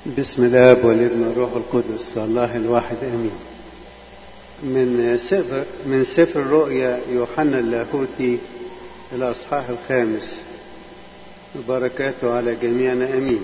بسم الاب والابن والروح القدس الله الواحد امين من سفر من سفر الرؤيا يوحنا اللاهوتي الاصحاح الخامس وبركاته على جميعنا امين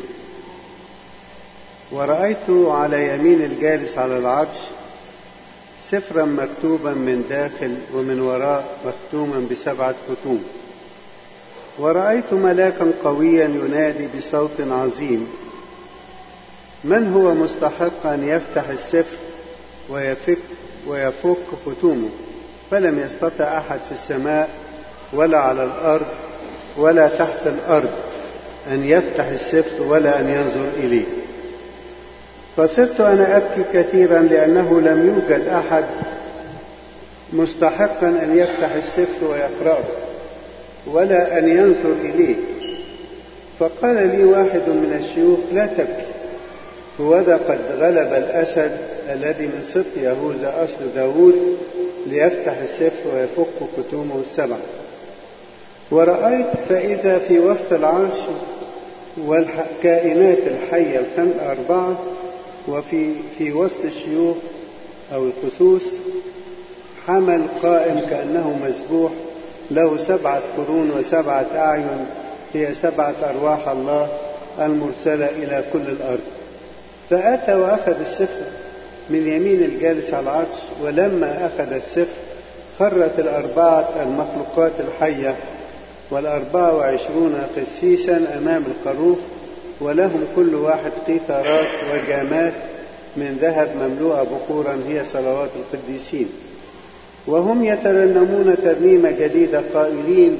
ورايت على يمين الجالس على العرش سفرا مكتوبا من داخل ومن وراء مختوما بسبعه ختوم ورأيت ملاكا قويا ينادي بصوت عظيم من هو مستحق أن يفتح السفر ويفك ويفك ختومه فلم يستطع أحد في السماء ولا على الأرض ولا تحت الأرض أن يفتح السفر ولا أن ينظر إليه فصرت أنا أبكي كثيرا لأنه لم يوجد أحد مستحقا أن يفتح السفر ويقرأه ولا أن ينظر إليه فقال لي واحد من الشيوخ لا تبكي هوذا قد غلب الأسد الذي من سبط يهوذا أصل داود ليفتح السفر ويفك كتومه السبع ورأيت فإذا في وسط العرش والكائنات الحية الأربعة وفي في وسط الشيوخ أو الخصوص حمل قائم كأنه مسبوح له سبعة قرون وسبعة أعين هي سبعة أرواح الله المرسلة إلى كل الأرض فأتى وأخذ السفر من يمين الجالس على العرش ولما أخذ السفر خرت الأربعة المخلوقات الحية والأربعة وعشرون قسيسا أمام الخروف ولهم كل واحد قيثارات وجامات من ذهب مملوءة بخورا هي صلوات القديسين وهم يترنمون ترنيمة جديدة قائلين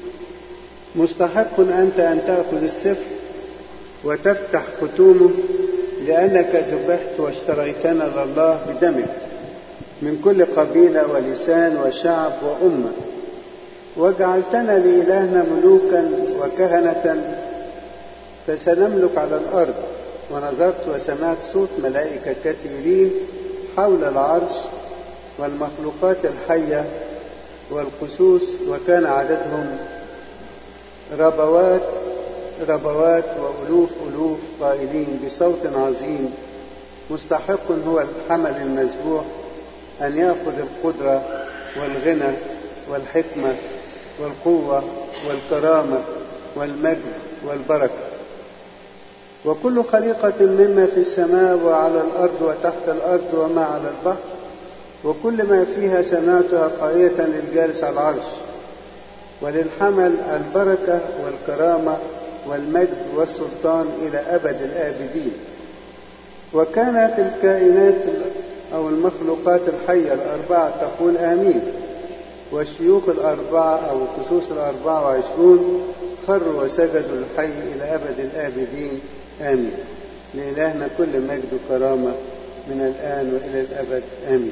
مستحق أنت أن تأخذ السفر وتفتح ختومه لأنك ذبحت واشتريتنا لله بدمك من كل قبيلة ولسان وشعب وأمة وجعلتنا لإلهنا ملوكا وكهنة فسنملك على الأرض ونظرت وسمعت صوت ملائكة كثيرين حول العرش والمخلوقات الحية والقسوس وكان عددهم ربوات ربوات وألوف ألوف قائلين بصوت عظيم مستحق هو الحمل المذبوح أن يأخذ القدرة والغنى والحكمة والقوة والكرامة والمجد والبركة وكل خليقة مما في السماء وعلى الأرض وتحت الأرض وما على البحر وكل ما فيها سمعتها قائلة للجالس على العرش وللحمل البركة والكرامة والمجد والسلطان إلى أبد الآبدين وكانت الكائنات أو المخلوقات الحية الأربعة تقول آمين والشيوخ الأربعة أو الخصوص الأربعة وعشرون خروا وسجدوا للحي إلى أبد الآبدين آمين لإلهنا كل مجد وكرامة من الآن وإلى الأبد آمين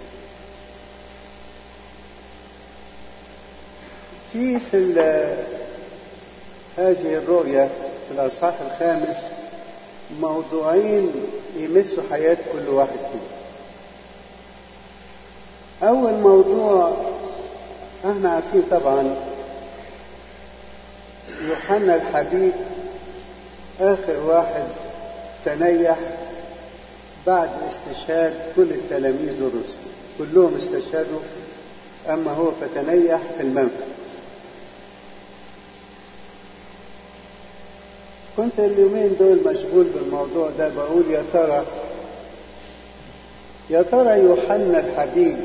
في في هذه الرؤية في الأصحاح الخامس موضوعين يمسوا حياة كل واحد فينا أول موضوع احنا عارفين طبعا يوحنا الحبيب آخر واحد تنيح بعد استشهاد كل التلاميذ الرسل كلهم استشهدوا أما هو فتنيح في المنفى كنت اليومين دول مشغول بالموضوع ده بقول يا ترى يا ترى يوحنا الحبيب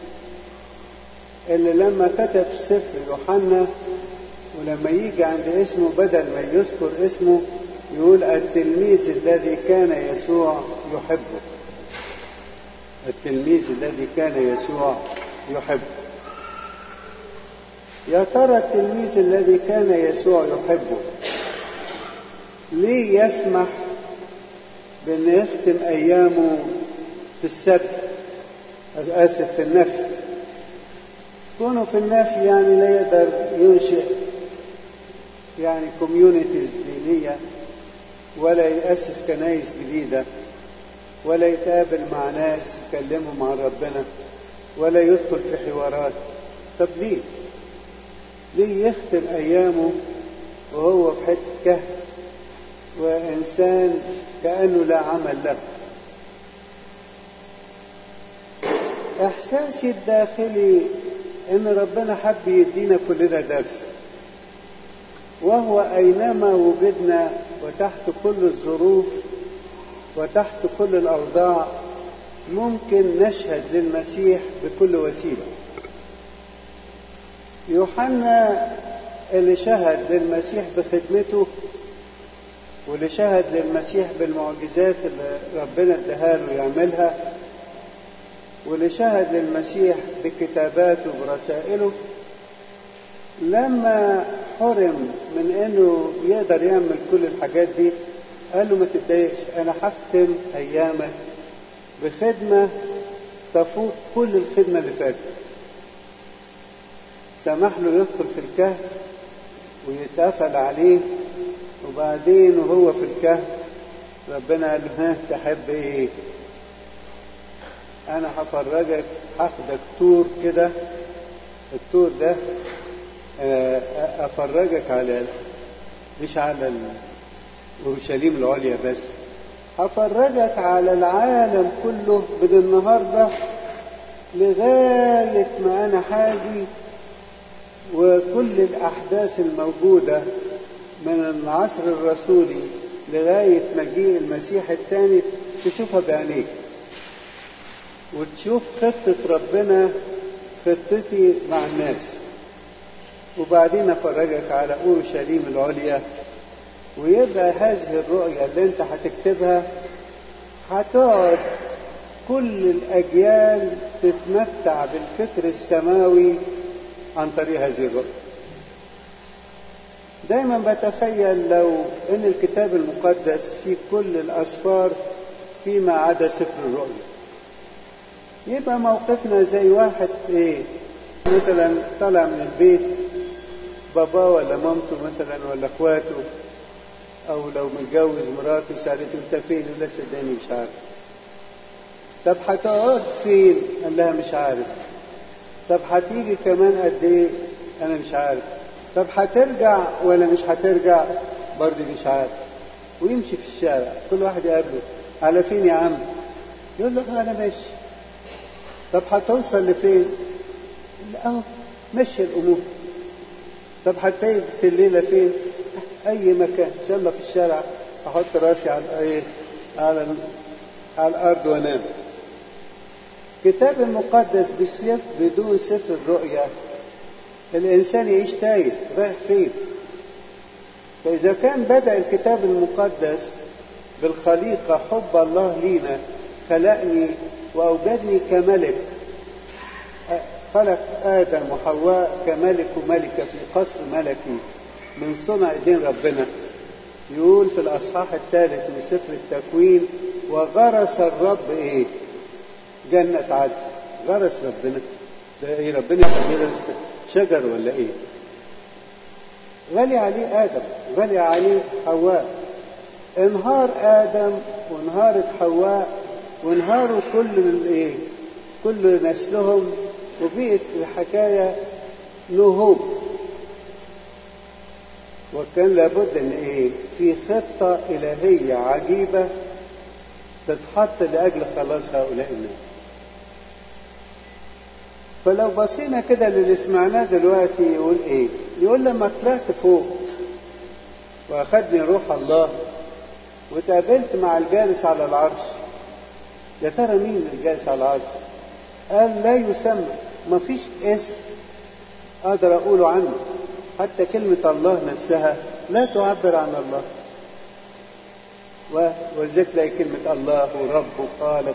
اللي لما كتب سفر يوحنا ولما يجي عند اسمه بدل ما يذكر اسمه يقول التلميذ الذي كان يسوع يحبه التلميذ الذي كان يسوع يحبه يا ترى التلميذ الذي كان يسوع يحبه ليه يسمح بأن يختم أيامه في السبت آسف في النفي كونه في النفي يعني لا يقدر ينشئ يعني كوميونيتيز دينية ولا يأسس كنايس جديدة ولا يتقابل مع ناس يكلموا مع ربنا ولا يدخل في حوارات طب ليه؟ ليه يختم أيامه وهو في حتة كهف وإنسان كأنه لا عمل له إحساسي الداخلي إن ربنا حب يدينا كلنا درس وهو أينما وجدنا وتحت كل الظروف وتحت كل الأوضاع ممكن نشهد للمسيح بكل وسيلة يوحنا اللي شهد للمسيح بخدمته واللي شهد للمسيح بالمعجزات اللي ربنا اداها له يعملها واللي شهد للمسيح بكتاباته برسائله لما حرم من انه يقدر يعمل كل الحاجات دي قال له ما تتضايقش انا هختم ايامك بخدمه تفوق كل الخدمه اللي فاتت سمح له يدخل في الكهف ويتقفل عليه وبعدين وهو في الكهف ربنا قال له ها تحب ايه انا هفرجك هاخدك تور كده التور ده افرجك على مش على اورشليم العليا بس هفرجك على العالم كله من النهارده لغايه ما انا حاجي وكل الاحداث الموجوده من العصر الرسولي لغايه مجيء المسيح الثاني تشوفها بعينيك وتشوف خطه ربنا خطتي مع الناس وبعدين افرجك على اورشليم العليا ويبقى هذه الرؤية اللي انت هتكتبها هتقعد كل الأجيال تتمتع بالفكر السماوي عن طريق هذه الرؤية دايما بتخيل لو ان الكتاب المقدس في كل الأسفار فيما عدا سفر الرؤيا يبقى موقفنا زي واحد ايه مثلا طلع من البيت باباه ولا مامته مثلا ولا اخواته او لو متجوز مراته سالته انت فين ولا صدقني مش عارف طب هتقعد فين قال لها مش عارف طب هتيجي كمان قد ايه انا مش عارف طب هترجع ولا مش هترجع برضه مش عارف ويمشي في الشارع كل واحد يقابله على فين يا عم يقول له انا ماشي طب هتوصل لفين لا اهو مشي الامور طب هتقعد في الليله فين اي مكان ان شاء الله في الشارع احط راسي على ايه على على الارض وانام كتاب المقدس بسيف بدون سفر الرؤيا الانسان يعيش تايه رايح فين فاذا كان بدا الكتاب المقدس بالخليقه حب الله لينا خلقني واوجدني كملك خلق ادم وحواء كملك وملكه في قصر ملكي من صنع ايدين ربنا يقول في الاصحاح الثالث من سفر التكوين وغرس الرب ايه جنة عدن غرس ربنا ده ايه ربنا يغرس شجر ولا ايه غلي عليه ادم غلي عليه حواء انهار ادم وانهارت حواء وانهاروا كل الايه كل نسلهم وبقت الحكايه نهوب وكان لابد ان ايه في خطه الهيه عجيبه تتحط لاجل خلاص هؤلاء الناس فلو بصينا كده للي سمعناه دلوقتي يقول ايه يقول لما طلعت فوق واخدني روح الله وتقابلت مع الجالس على العرش يا ترى مين الجالس على العرش قال لا يسمى ما فيش اسم اقدر اقوله عنه حتى كلمة الله نفسها لا تعبر عن الله ولذلك تلاقي كلمة الله ورب وخالق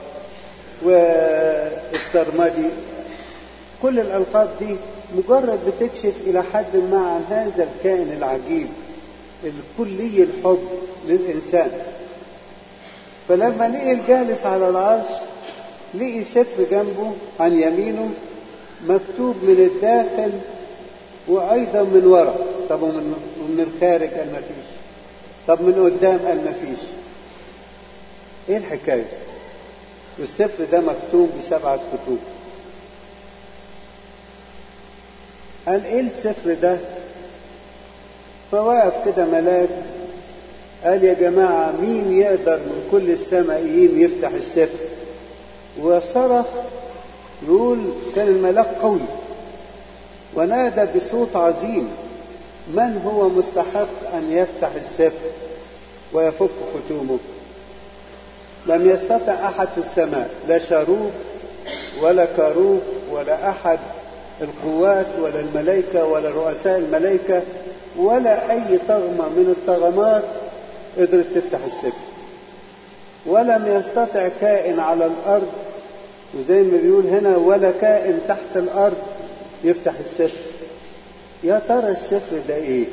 والسرمدي كل الألقاب دي مجرد بتكشف إلى حد ما عن هذا الكائن العجيب الكلي الحب للإنسان فلما لقي الجالس على العرش لقي سفر جنبه عن يمينه مكتوب من الداخل وايضا من وراء طب ومن ومن الخارج قال ما فيش طب من قدام قال ما فيش ايه الحكايه والسفر ده مكتوب بسبعه كتب قال ايه السفر ده فوقف كده ملاك قال يا جماعة مين يقدر من كل السمائيين يفتح السفر وصرخ يقول كان الملاك قوي ونادى بصوت عظيم من هو مستحق أن يفتح السفر ويفك ختومه لم يستطع أحد في السماء لا شاروب ولا كاروب ولا أحد القوات ولا الملائكة ولا رؤساء الملائكة ولا أي طغمة من الطغمات قدرت تفتح السفر ولم يستطع كائن على الأرض وزي ما بيقول هنا ولا كائن تحت الأرض يفتح السفر يا ترى السفر ده إيه؟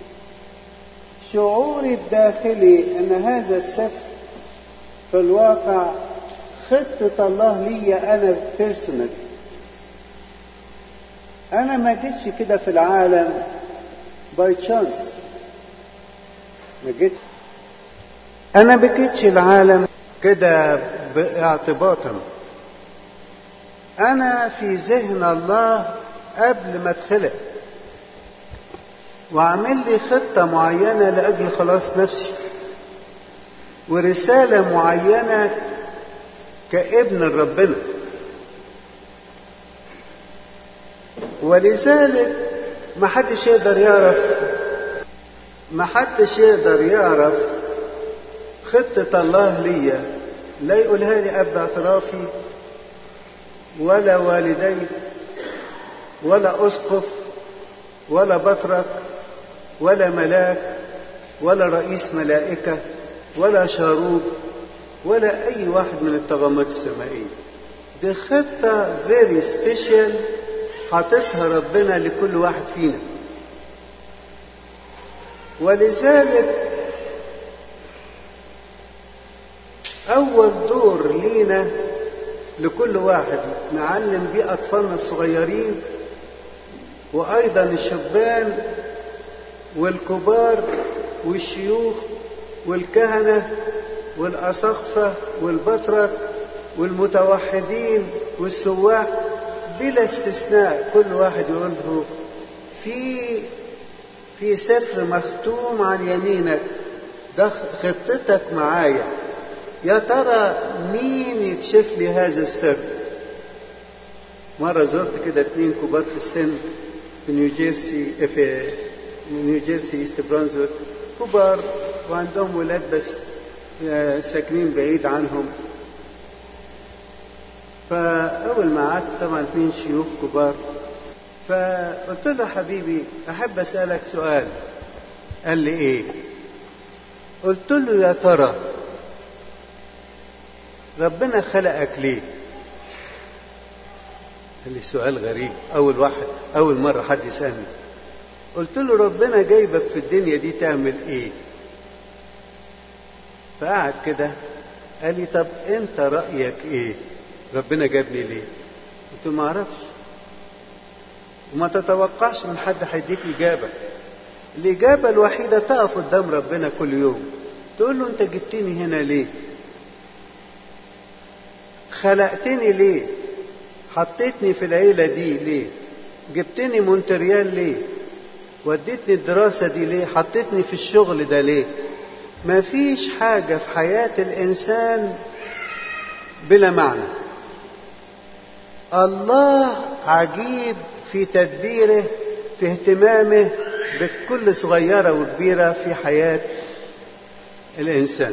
شعوري الداخلي أن هذا السفر في الواقع خطة الله لي أنا بيرسونال أنا ما جيتش كده في العالم باي تشانس ما جيتش أنا ما جيتش العالم كده باعتباطا أنا في ذهن الله قبل ما اتخلق وعامل لي خطة معينة لأجل خلاص نفسي ورسالة معينة كابن ربنا ولذلك ما حدش يقدر يعرف ما حدش يقدر يعرف خطة الله ليا لا يقولها لي أب اعترافي ولا والدي ولا أسقف ولا بطرك ولا ملاك ولا رئيس ملائكة ولا شاروب ولا أي واحد من الطغمات السمائية دي خطة فيري سبيشال حاططها ربنا لكل واحد فينا ولذلك أول دور لينا لكل واحد نعلم بيه أطفالنا الصغيرين وأيضا الشبان والكبار والشيوخ والكهنة والأسقفة والبطرك والمتوحدين والسواح بلا استثناء كل واحد يقول له في في سفر مختوم عن يمينك ده خطتك معايا يا ترى مين يكشف لي هذا السر مرة زرت كده اتنين كبار في السن في نيوجيرسي في نيوجيرسي ايست برانزويك كبار وعندهم ولاد بس ساكنين بعيد عنهم فأول ما قعدت طبعا اثنين شيوخ كبار فقلت له حبيبي أحب أسألك سؤال قال لي إيه قلت له يا ترى ربنا خلقك ليه قال لي سؤال غريب أول واحد أول مرة حد يسألني قلت له ربنا جايبك في الدنيا دي تعمل إيه فقعد كده قال لي طب أنت رأيك إيه ربنا جابني ليه قلت له ما اعرفش وما تتوقعش من حد هيديك اجابه الاجابه الوحيده تقف قدام ربنا كل يوم تقول له انت جبتني هنا ليه خلقتني ليه حطيتني في العيله دي ليه جبتني مونتريال ليه وديتني الدراسه دي ليه حطيتني في الشغل ده ليه مفيش حاجه في حياه الانسان بلا معنى الله عجيب في تدبيره في اهتمامه بكل صغيرة وكبيرة في حياة الإنسان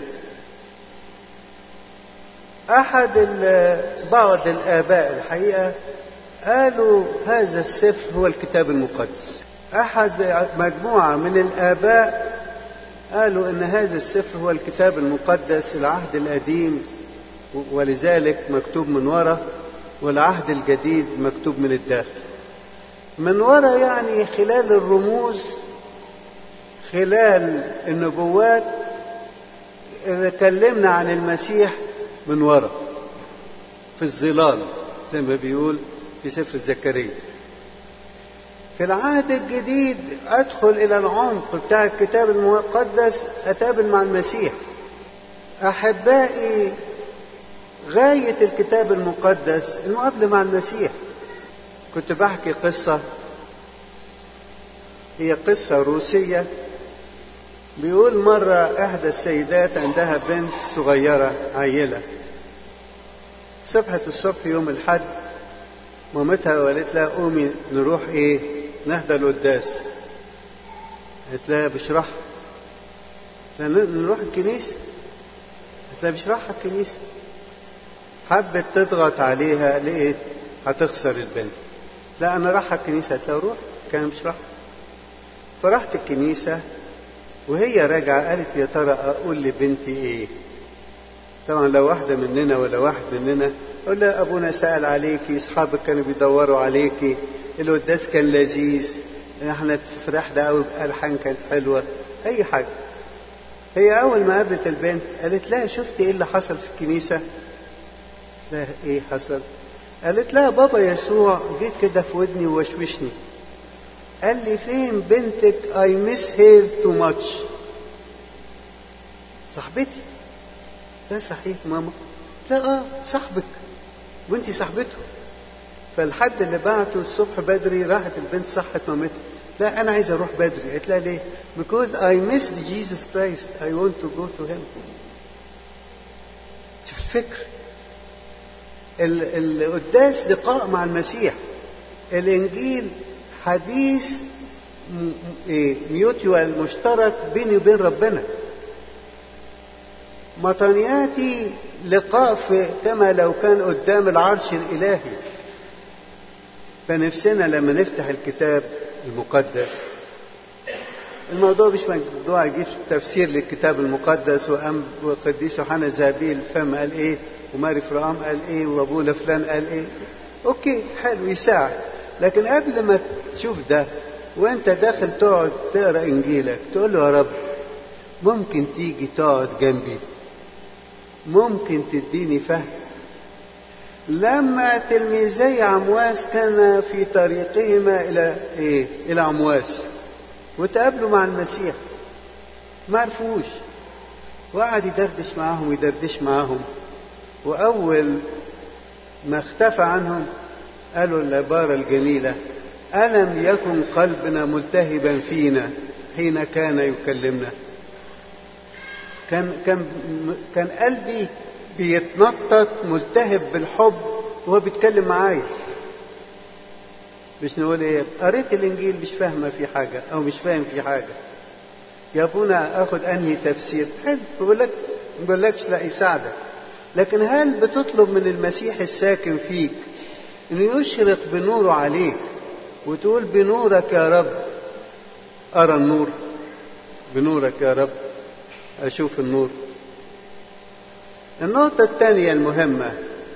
أحد بعض الآباء الحقيقة قالوا هذا السفر هو الكتاب المقدس أحد مجموعة من الآباء قالوا أن هذا السفر هو الكتاب المقدس العهد القديم ولذلك مكتوب من وراء والعهد الجديد مكتوب من الداخل من وراء يعني خلال الرموز خلال النبوات إذا كلمنا عن المسيح من وراء في الظلال زي ما بيقول في سفر زكريا في العهد الجديد أدخل إلى العمق بتاع الكتاب المقدس أتقابل مع المسيح أحبائي غاية الكتاب المقدس المقابلة مع المسيح كنت بحكي قصة هي قصة روسية بيقول مرة إحدى السيدات عندها بنت صغيرة عيلة صبحت الصبح يوم الحد مامتها وقالت لها قومي نروح ايه نهدى القداس قالت لها بشرح نروح الكنيسة قالت لها بشرحها الكنيسة حبت تضغط عليها لقيت هتخسر البنت لا انا رايحة الكنيسة قالت لها روح كان بشرحها فرحت الكنيسة وهي راجعة قالت يا ترى أقول لبنتي إيه؟ طبعا لو واحدة مننا ولا واحد مننا أقول لها أبونا سأل عليكي أصحابك كانوا بيدوروا عليكي القداس كان لذيذ احنا فرحنا قوي بألحان كانت حلوة أي حاجة هي أول ما قابلت البنت قالت لها شفتي إيه اللي حصل في الكنيسة؟ لا إيه حصل؟ قالت لها بابا يسوع جه كده في ودني ووشوشني قال لي فين بنتك I miss her too much صاحبتي لا صحيح ماما لا اه صاحبك وانتي صاحبته فالحد اللي بعته الصبح بدري راحت البنت صحت مامتها لا انا عايز اروح بدري قالت لها ليه because I missed Jesus Christ I want to go to him شوف الفكر القداس لقاء مع المسيح الانجيل حديث ميوتيوال مشترك بيني وبين ربنا مطنياتي لقاء في كما لو كان قدام العرش الإلهي فنفسنا لما نفتح الكتاب المقدس الموضوع مش موضوع يجيب تفسير للكتاب المقدس وأم وقديس يوحنا زابيل الفم قال ايه وماري فرقام قال ايه وابونا فلان قال ايه اوكي حلو يساعد لكن قبل ما تشوف ده وانت داخل تقعد تقرا انجيلك تقول له يا رب ممكن تيجي تقعد جنبي ممكن تديني فهم لما تلميذي عمواس كان في طريقهما الى ايه الى عمواس وتقابلوا مع المسيح ما عرفوش وقعد يدردش معاهم ويدردش معاهم واول ما اختفى عنهم قالوا العبارة الجميلة ألم يكن قلبنا ملتهبا فينا حين كان يكلمنا كان كان كان قلبي بيتنطط ملتهب بالحب وهو بيتكلم معايا مش نقول ايه قريت الانجيل مش فاهمه في حاجه او مش فاهم في حاجه يا ابونا اخد انهي تفسير حلو بقول لك ما بقولكش لا يساعدك لكن هل بتطلب من المسيح الساكن فيك انه يشرق بنوره عليك وتقول بنورك يا رب ارى النور بنورك يا رب اشوف النور النقطة الثانية المهمة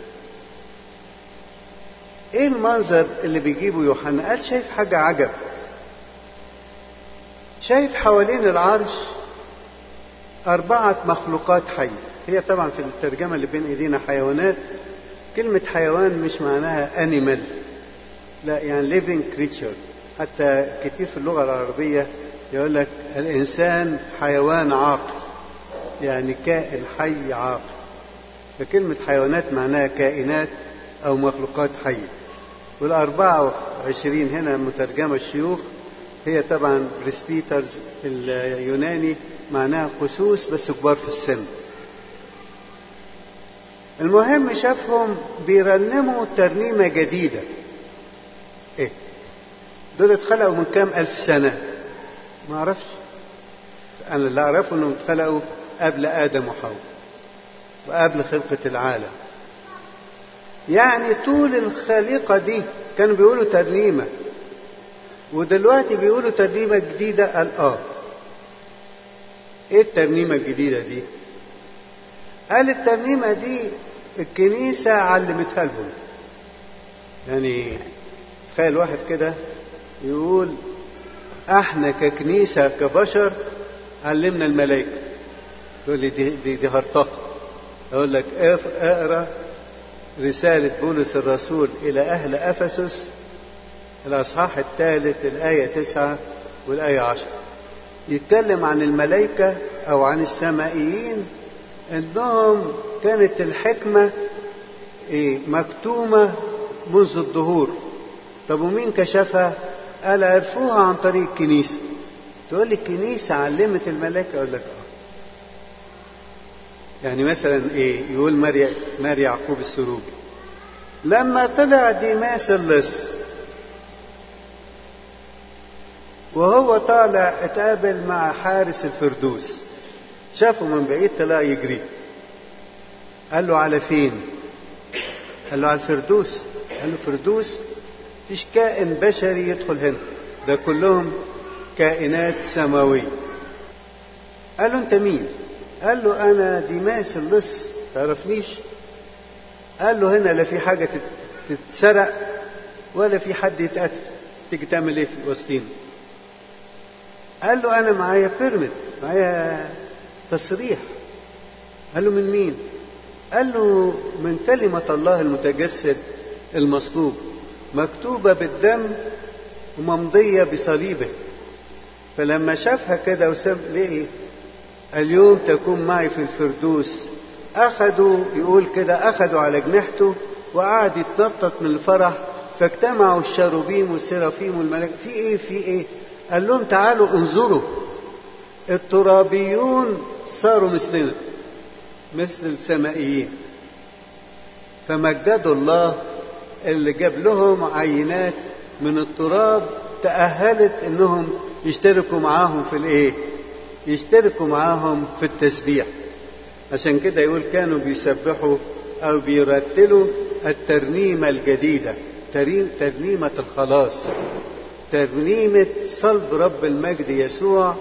ايه المنظر اللي بيجيبه يوحنا قال شايف حاجة عجب شايف حوالين العرش أربعة مخلوقات حية هي طبعا في الترجمة اللي بين ايدينا حيوانات كلمة حيوان مش معناها انيمال لا يعني living creature حتى كتير في اللغة العربية يقول لك الإنسان حيوان عاقل يعني كائن حي عاقل فكلمة حيوانات معناها كائنات أو مخلوقات حية والأربعة وعشرين هنا مترجمة الشيوخ هي طبعا بريسبيترز اليوناني معناها قسوس بس كبار في السن المهم شافهم بيرنموا ترنيمة جديدة ايه دول اتخلقوا من كام ألف سنة ما أعرفش أنا اللي أعرفه أنهم اتخلقوا قبل آدم وحواء وقبل خلقة العالم يعني طول الخليقة دي كانوا بيقولوا ترنيمة ودلوقتي بيقولوا ترنيمة جديدة قال آه إيه الترنيمة الجديدة دي؟ قال الترنيمة دي الكنيسة علمتها لهم يعني تخيل واحد كده يقول احنا ككنيسة كبشر علمنا الملائكة تقول لي دي, دي, دي هرطقة اقول لك اقرا رسالة بولس الرسول إلى أهل أفسس الأصحاح الثالث الآية تسعة والآية عشرة يتكلم عن الملائكة أو عن السمائيين انهم كانت الحكمة إيه مكتومة منذ الظهور طب ومين كشفها قال عرفوها عن طريق الكنيسة تقول لي الكنيسة علمت الملائكة أقول لك آه يعني مثلا إيه يقول ماري ماري يعقوب السروجي لما طلع ديماس اللص وهو طالع اتقابل مع حارس الفردوس شافه من بعيد طلع يجري قال له على فين قال له على الفردوس قال له فردوس فيش كائن بشري يدخل هنا ده كلهم كائنات سماوية قال له انت مين قال له انا ديماس اللص تعرفنيش قال له هنا لا في حاجة تتسرق ولا في حد يتقتل تيجي تعمل ايه في وسطينا قال له انا معايا بيرمت معايا تصريح قال له من مين قال له من كلمة الله المتجسد المصلوب مكتوبة بالدم وممضية بصليبه فلما شافها كده وسام ليه اليوم تكون معي في الفردوس أخذوا يقول كده أخذوا على جناحته وقعد يتنطط من الفرح فاجتمعوا الشاروبيم والسرافيم والملائكة في إيه في إيه قال لهم تعالوا انظروا الترابيون صاروا مثلنا مثل السمائيين فمجدوا الله اللي جاب لهم عينات من التراب تأهلت انهم يشتركوا معاهم في الايه يشتركوا معاهم في التسبيح عشان كده يقول كانوا بيسبحوا او بيرتلوا الترنيمة الجديدة ترنيمة الخلاص ترنيمة صلب رب المجد يسوع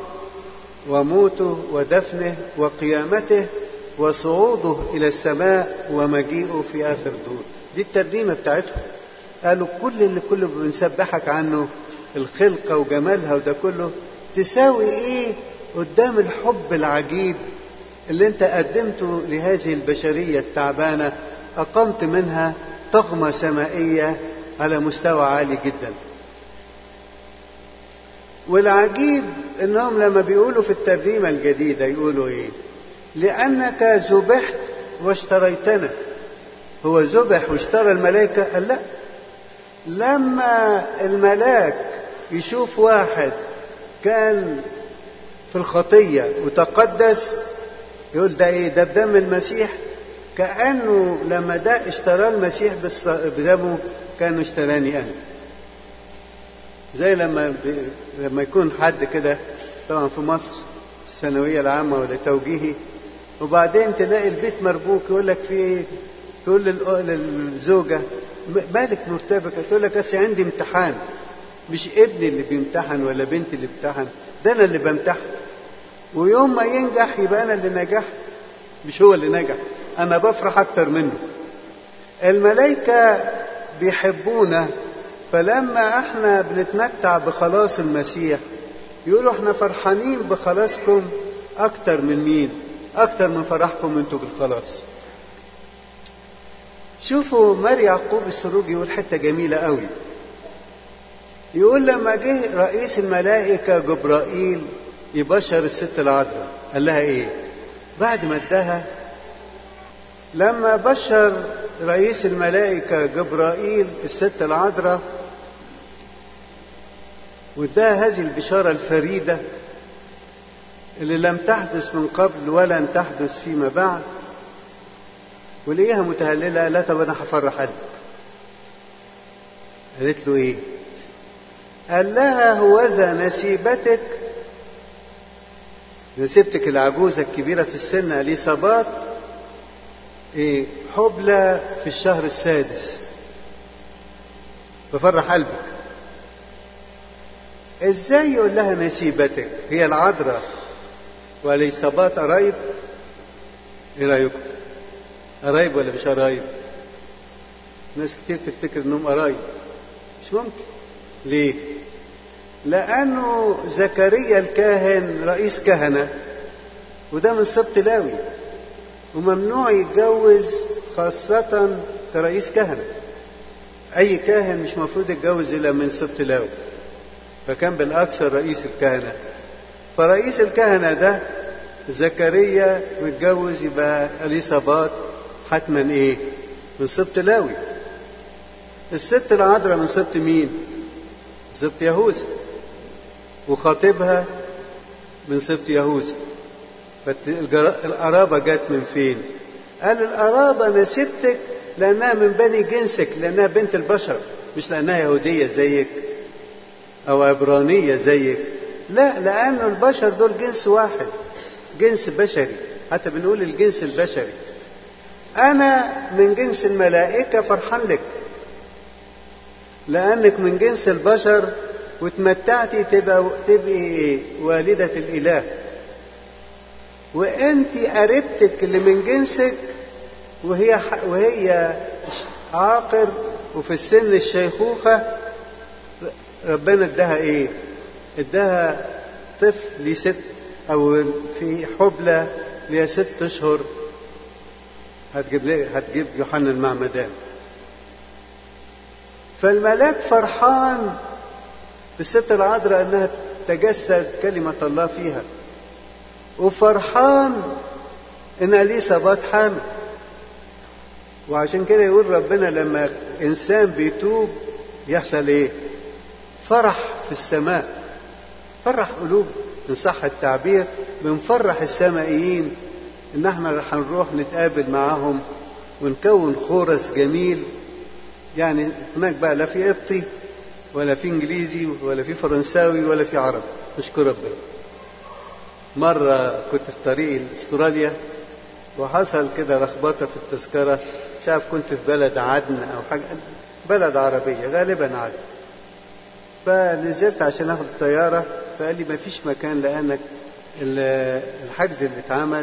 وموته ودفنه وقيامته وصعوده إلى السماء ومجيئه في آخر دور دي الترنيمة بتاعتهم قالوا كل اللي كله بنسبحك عنه الخلقة وجمالها وده كله تساوي ايه قدام الحب العجيب اللي انت قدمته لهذه البشرية التعبانة أقمت منها طغمة سمائية على مستوى عالي جدا والعجيب انهم لما بيقولوا في الترنيمة الجديدة يقولوا ايه لأنك ذبحت واشتريتنا هو ذبح واشترى الملائكة قال لا لما الملاك يشوف واحد كان في الخطية وتقدس يقول ده ايه ده بدم المسيح كأنه لما ده اشترى المسيح بدمه كانه اشتراني أنا زي لما ب... لما يكون حد كده طبعا في مصر الثانوية العامة ولا توجيهي وبعدين تلاقي البيت مربوك يقول لك في ايه تقول للزوجة مالك مرتبكة تقول لك أصل عندي امتحان مش ابني اللي بيمتحن ولا بنتي اللي بتمتحن ده أنا اللي بمتحن ويوم ما ينجح يبقى أنا اللي نجح مش هو اللي نجح أنا بفرح أكتر منه الملائكة بيحبونا فلما احنا بنتمتع بخلاص المسيح يقولوا احنا فرحانين بخلاصكم اكتر من مين اكتر من فرحكم انتوا بالخلاص شوفوا ماري يعقوب السروج يقول حته جميله قوي يقول لما جه رئيس الملائكه جبرائيل يبشر الست العذراء قال لها ايه بعد ما اداها لما بشر رئيس الملائكه جبرائيل الست العذراء واداها هذه البشارة الفريدة اللي لم تحدث من قبل ولن تحدث فيما بعد ولقيها متهللة لا طب أنا هفرح قلبك قالت له إيه؟ قال لها هوذا نسيبتك نسيبتك العجوزة الكبيرة في السن اليصابات إيه حبلى في الشهر السادس بفرح قلبك ازاي يقول لها نسيبتك هي العذراء واليصابات قرايب ايه رايكم قرايب ولا مش قرايب ناس كتير تفتكر انهم قرايب مش ممكن ليه لانه زكريا الكاهن رئيس كهنه وده من سبط لاوي وممنوع يتجوز خاصة كرئيس كهنة أي كاهن مش مفروض يتجوز إلا من سبط لاوي فكان بالأكثر رئيس الكهنة فرئيس الكهنة ده زكريا متجوز يبقى اليصابات حتما ايه من سبط لاوي الست العذراء من سبط مين سبط يهوذا وخاطبها من سبط يهوذا فالقرابة جت من فين قال القرابة أنا سبتك لأنها من بني جنسك لأنها بنت البشر مش لأنها يهودية زيك أو عبرانية زيك لا لأن البشر دول جنس واحد جنس بشري حتى بنقول الجنس البشري أنا من جنس الملائكة فرحان لك لأنك من جنس البشر وتمتعتي تبقى تبقي والدة الإله وأنت قريبتك اللي من جنسك وهي وهي عاقر وفي السن الشيخوخة ربنا اداها ايه؟ اداها طفل لست او في حبلى ليها ست اشهر هتجيب ليه هتجيب يوحنا المعمدان فالملاك فرحان بالست العذراء انها تجسد كلمة الله فيها وفرحان ان اليسابات حامل وعشان كده يقول ربنا لما انسان بيتوب يحصل ايه فرح في السماء فرح قلوب ان صح التعبير بنفرح السمائيين ان احنا هنروح نتقابل معاهم ونكون خورس جميل يعني هناك بقى لا في قبطي ولا في انجليزي ولا في فرنساوي ولا في عربي نشكر ربنا مرة كنت في طريقي لاستراليا وحصل كده لخبطة في التذكرة مش عارف كنت في بلد عدن أو حاجة بلد عربية غالبا عدن فنزلت عشان اخد الطيارة فقال لي ما فيش مكان لأنك الحجز اللي اتعمل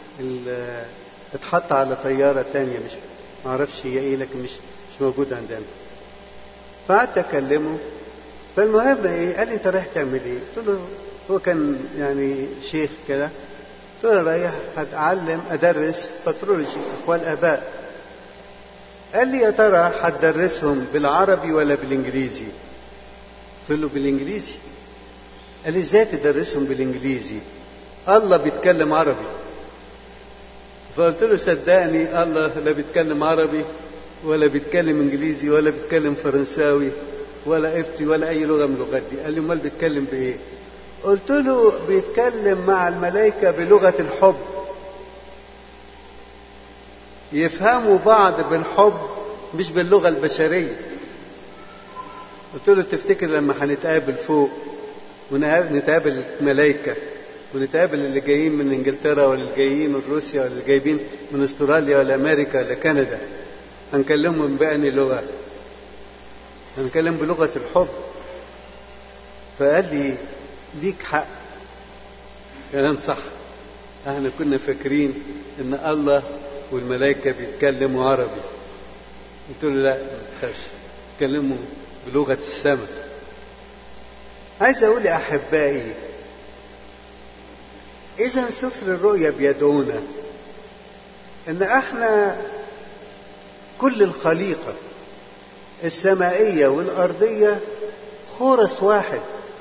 اتحط على طيارة تانية مش معرفش هي ايه لكن مش مش موجود عندنا فقعدت اكلمه فالمهم ايه قال لي انت رايح تعمل ايه قلت له هو كان يعني شيخ كده قلت له رايح هتعلم ادرس بترولوجي اقوال اباء قال لي يا ترى هتدرسهم بالعربي ولا بالانجليزي قلت له بالانجليزي قال لي ازاي تدرسهم بالانجليزي الله بيتكلم عربي فقلت له صدقني الله لا بيتكلم عربي ولا بيتكلم انجليزي ولا بيتكلم فرنساوي ولا قبطي ولا اي لغه من اللغات دي قال لي امال بيتكلم بايه قلت له بيتكلم مع الملائكه بلغه الحب يفهموا بعض بالحب مش باللغه البشريه قلت له تفتكر لما هنتقابل فوق ونتقابل الملائكه ونتقابل اللي جايين من انجلترا ولا اللي جايين من روسيا ولا اللي جايبين من استراليا ولا امريكا ولا كندا هنكلمهم بأني لغة هنكلم بلغة الحب فقال لي ليك حق كلام صح احنا كنا فاكرين ان الله والملائكة بيتكلموا عربي قلت له لا ما تخافش بيتكلموا بلغة السماء عايز اقول يا احبائي اذا سفر الرؤيا بيدعونا ان احنا كل الخليقة السمائية والأرضية خورس واحد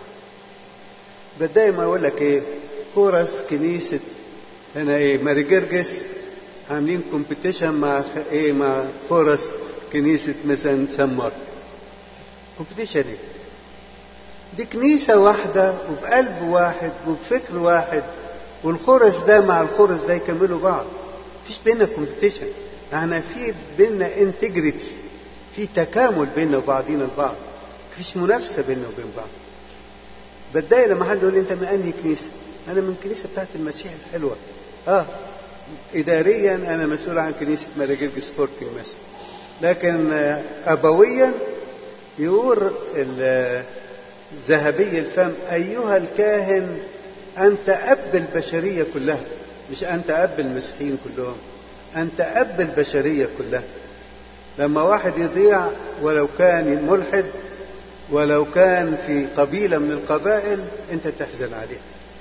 دايما أقول لك إيه خورس كنيسة هنا إيه ماري جرجس عاملين كومبيتيشن مع إيه مع خورس كنيسة مثلا سان مارك كومبيتيشن إيه دي كنيسة واحدة وبقلب واحد وبفكر واحد والخرس ده مع الخرس ده يكملوا بعض مفيش بينا كومبيتيشن احنا في بينا انتجريتي في تكامل بيننا وبعضينا البعض مفيش منافسه بيننا وبين بعض بتضايق لما حد يقول لي انت من انهي كنيسه انا من الكنيسه بتاعت المسيح الحلوه اه اداريا انا مسؤول عن كنيسه مراجيل سبورتنج مثلا لكن ابويا يقول ذهبي الفم ايها الكاهن انت اب البشريه كلها مش انت اب المسيحيين كلهم أنت أب البشرية كلها لما واحد يضيع ولو كان ملحد ولو كان في قبيلة من القبائل أنت تحزن عليه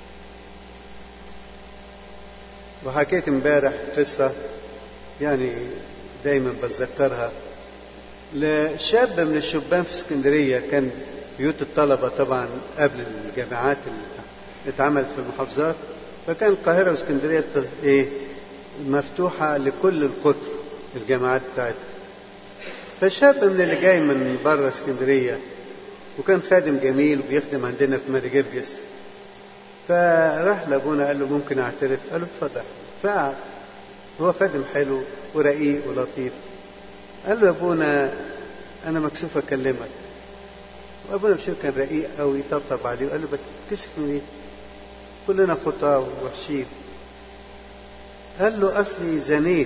وحكيت امبارح قصة يعني دايما بتذكرها لشاب من الشبان في اسكندرية كان بيوت الطلبة طبعا قبل الجامعات اللي اتعملت في المحافظات فكان القاهرة واسكندرية ايه مفتوحة لكل القطر الجامعات بتاعتها فشاب من اللي جاي من بره اسكندرية وكان خادم جميل وبيخدم عندنا في ماري جرجس فراح لابونا قال له ممكن اعترف قال له اتفضل فقعد هو خادم حلو ورقيق ولطيف قال له يا ابونا انا مكسوف اكلمك وابونا بشير كان رقيق قوي طبطب عليه وقال له بتكسف من ايه كلنا خطاه ووحشين قال له اصلي زنيت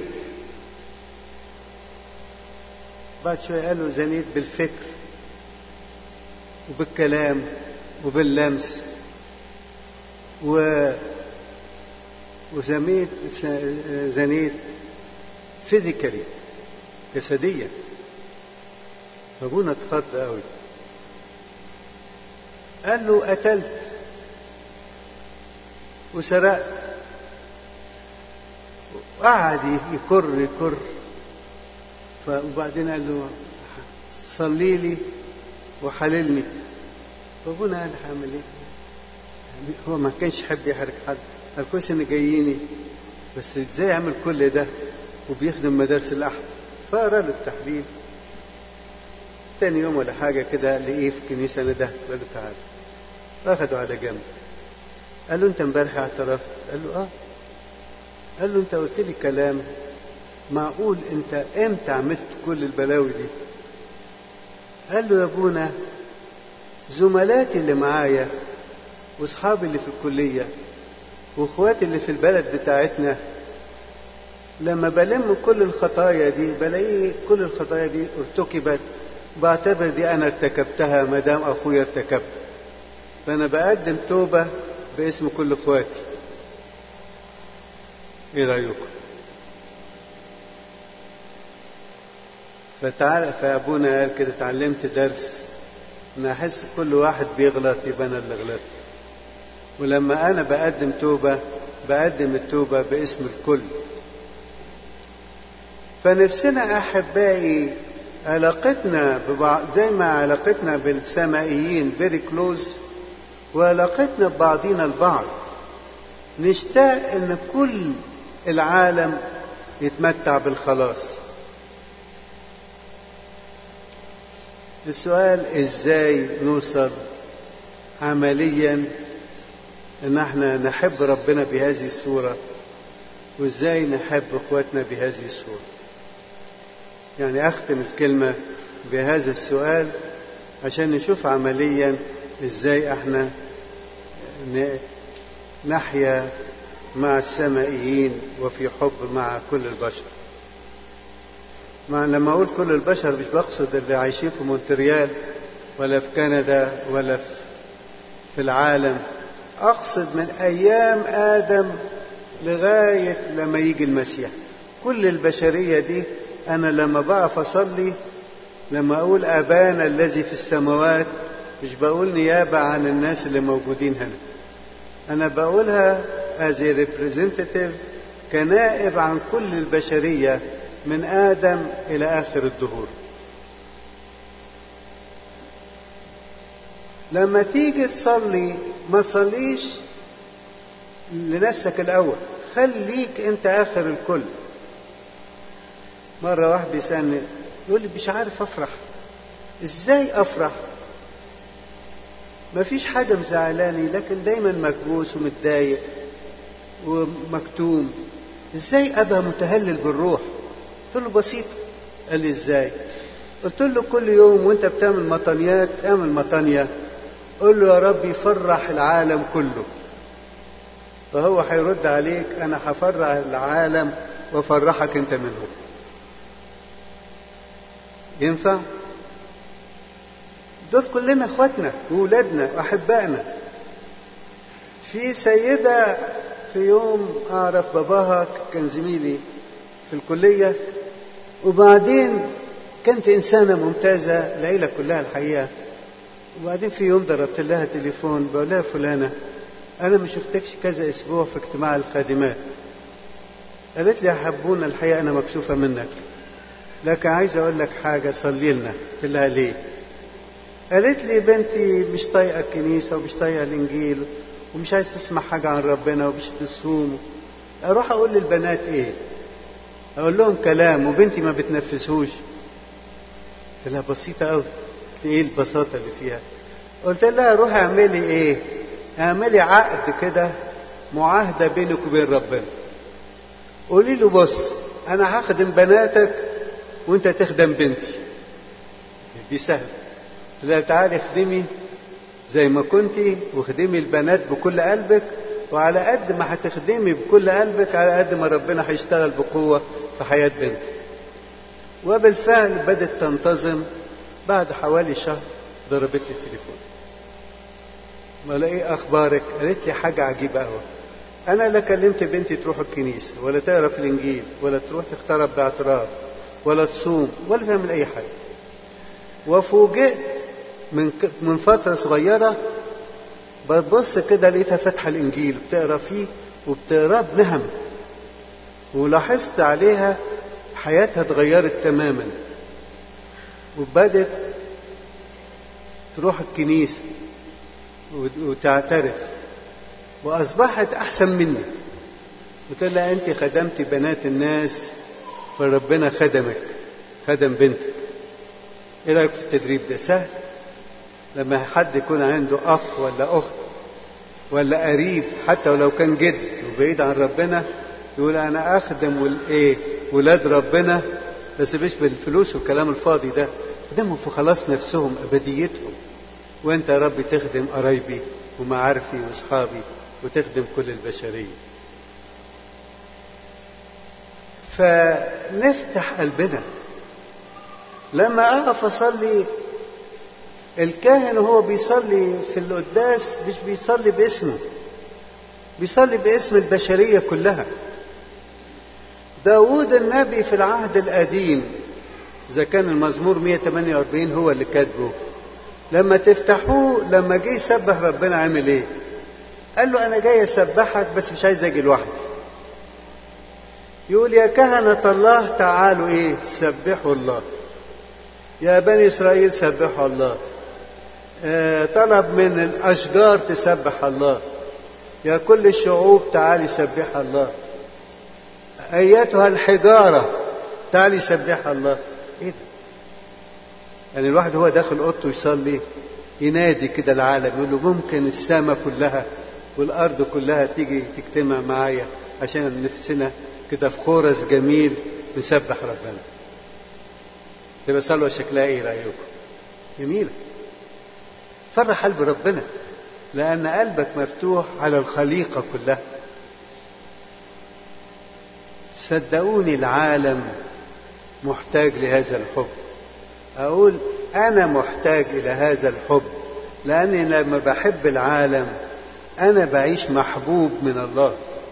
بعد شويه قال له زنيت بالفكر وبالكلام وباللمس و وزميت زنيت فيزيكالي جسديا فابونا اتخض قوي قال له قتلت وسرقت وقعد يكر يكر وبعدين قال له صلي لي وحللني فابونا قال هعمل ايه هو ما كانش يحب يحرك حد قال كويس ان جاييني بس ازاي يعمل كل ده وبيخدم مدارس الاحد فقرا له التحليل تاني يوم ولا حاجه كده لقيه في كنيسه نده قال له تعالى اخده على جنب قال له انت امبارح اعترفت قال له اه قال له انت قلت لي كلام معقول انت امتى عملت كل البلاوي دي قال له يا ابونا زملاتي اللي معايا واصحابي اللي في الكليه واخواتي اللي في البلد بتاعتنا لما بلم كل الخطايا دي بلاقي كل الخطايا دي ارتكبت بعتبر دي انا ارتكبتها ما دام اخويا ارتكب فانا بقدم توبه باسم كل اخواتي ايه رايكم فتعال فابونا قال كده اتعلمت درس ان احس كل واحد بيغلط يبقى انا اللي غلطت ولما انا بقدم توبه بقدم التوبه باسم الكل فنفسنا احبائي علاقتنا ببعض زي ما علاقتنا بالسمائيين فيري كلوز وعلاقتنا ببعضينا البعض نشتاق ان كل العالم يتمتع بالخلاص السؤال ازاي نوصل عمليا ان احنا نحب ربنا بهذه الصورة وازاي نحب اخواتنا بهذه الصورة يعني اختم الكلمة بهذا السؤال عشان نشوف عمليا ازاي احنا نحيا مع السمائيين وفي حب مع كل البشر مع لما اقول كل البشر مش بقصد اللي عايشين في مونتريال ولا في كندا ولا في العالم اقصد من ايام ادم لغايه لما يجي المسيح كل البشريه دي انا لما بقف اصلي لما اقول ابانا الذي في السماوات مش بقول نيابه عن الناس اللي موجودين هنا انا بقولها as a representative كنائب عن كل البشريه من آدم إلى آخر الدهور لما تيجي تصلي ما تصليش لنفسك الأول خليك أنت آخر الكل مرة واحد بيسألني يقول لي مش عارف أفرح إزاي أفرح ما فيش حاجة مزعلاني لكن دايما مكبوس ومتضايق ومكتوم إزاي أبقى متهلل بالروح قلت له بسيط قال لي ازاي قلت له كل يوم وانت بتعمل مطنيات اعمل مطنية قول له يا رب يفرح العالم كله فهو هيرد عليك انا هفرح العالم وافرحك انت منهم ينفع دول كلنا اخواتنا وولادنا واحبائنا في سيدة في يوم اعرف باباها كان زميلي في الكلية وبعدين كانت إنسانة ممتازة العيلة كلها الحقيقة وبعدين في يوم ضربت لها تليفون بقول لها فلانة أنا ما شفتكش كذا أسبوع في اجتماع الخادمات قالت لي يا حبونا الحقيقة أنا مكسوفة منك لكن عايز أقول لك حاجة صلي لنا قلت لها ليه قالت لي بنتي مش طايقة الكنيسة ومش طايقة الإنجيل ومش عايز تسمع حاجة عن ربنا ومش بتصوم أروح أقول للبنات إيه اقول لهم كلام وبنتي ما بتنفذهوش قلت لها بسيطه قوي في ايه البساطه اللي فيها قلت لها روحي اعملي ايه اعملي عقد كده معاهدة بينك وبين ربنا قولي له بص انا هخدم بناتك وانت تخدم بنتي دي سهل لا تعالي اخدمي زي ما كنتي واخدمي البنات بكل قلبك وعلى قد ما هتخدمي بكل قلبك على قد ما ربنا هيشتغل بقوة في حياة بنتك وبالفعل بدت تنتظم بعد حوالي شهر ضربت لي التليفون ما ايه اخبارك قالت لي حاجة عجيبة قوي انا لا كلمت بنتي تروح الكنيسة ولا تقرا في الانجيل ولا تروح تخترب باعتراف ولا تصوم ولا تعمل اي حاجة وفوجئت من من فترة صغيرة ببص كده لقيتها فاتحة الإنجيل بتقرا فيه وبتقراه بنهم ولاحظت عليها حياتها اتغيرت تماما وبدت تروح الكنيسة وتعترف وأصبحت أحسن مني قلت لها أنت خدمتي بنات الناس فربنا خدمك خدم بنتك إيه رأيك في التدريب ده سهل لما حد يكون عنده أخ ولا أخت ولا قريب حتى ولو كان جد وبعيد عن ربنا يقول أنا أخدم والإيه ولاد ربنا بس مش بالفلوس والكلام الفاضي ده خدمهم في خلاص نفسهم أبديتهم وأنت يا رب تخدم قرايبي ومعارفي وأصحابي وتخدم كل البشرية فنفتح قلبنا لما أقف أصلي الكاهن وهو بيصلي في القداس مش بيصلي باسمه بيصلي باسم البشرية كلها داود النبي في العهد القديم إذا كان المزمور 148 هو اللي كاتبه لما تفتحوه لما جه يسبح ربنا عامل ايه قال له انا جاي اسبحك بس مش عايز اجي لوحدي يقول يا كهنة الله تعالوا ايه سبحوا الله يا بني اسرائيل سبحوا الله آه طلب من الاشجار تسبح الله يا كل الشعوب تعالي سبح الله ايتها الحجارة تعالي سبح الله ايه ده يعني الواحد هو داخل اوضته يصلي ينادي كده العالم يقول له ممكن السماء كلها والارض كلها تيجي تجتمع معايا عشان نفسنا كده في خورس جميل نسبح ربنا تبقى صلوة شكلها ايه رأيكم جميلة فرح قلب ربنا لأن قلبك مفتوح على الخليقة كلها صدقوني العالم محتاج لهذا الحب أقول أنا محتاج إلى هذا الحب لأني لما بحب العالم أنا بعيش محبوب من الله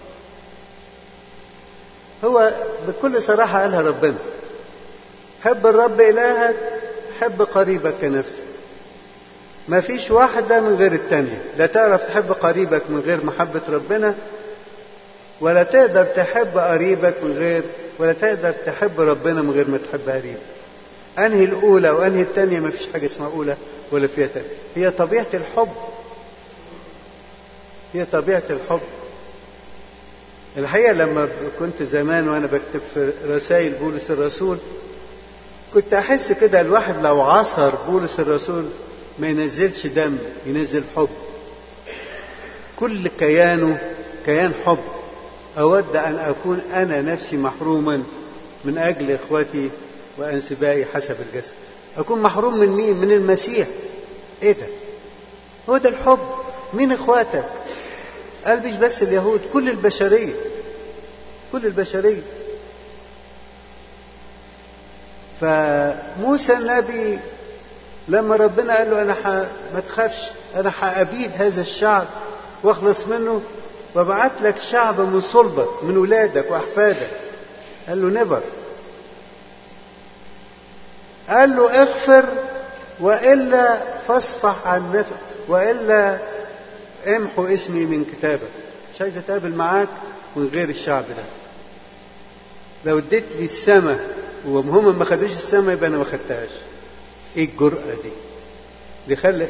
هو بكل صراحة قالها ربنا حب الرب إلهك حب قريبك كنفسك ما فيش واحدة من غير التانية لا تعرف تحب قريبك من غير محبة ربنا ولا تقدر تحب قريبك من غير ولا تقدر تحب ربنا من غير ما تحب قريبك أنهي الأولى وأنهي التانية ما فيش حاجة اسمها أولى ولا فيها تانية هي طبيعة الحب هي طبيعة الحب الحقيقة لما كنت زمان وأنا بكتب في رسائل بولس الرسول كنت أحس كده الواحد لو عصر بولس الرسول ما ينزلش دم ينزل حب كل كيانه كيان حب أود أن أكون أنا نفسي محروما من أجل إخوتي وأنسبائي حسب الجسد أكون محروم من مين؟ من المسيح إيه ده؟ هو ده الحب مين إخواتك؟ قال مش بس اليهود كل البشرية كل البشرية فموسى النبي لما ربنا قال له أنا ح... ما تخافش أنا هأبيد هذا الشعب واخلص منه وابعت لك شعب من صلبك من ولادك وأحفادك قال له نبر قال له اغفر وإلا فاصفح عن نفسك وإلا امحو اسمي من كتابك مش عايز اتقابل معاك من غير الشعب ده لو اديتني السماء وهم ما خدوش السماء يبقى انا ما خدتهاش ايه الجرأة دي دي خلت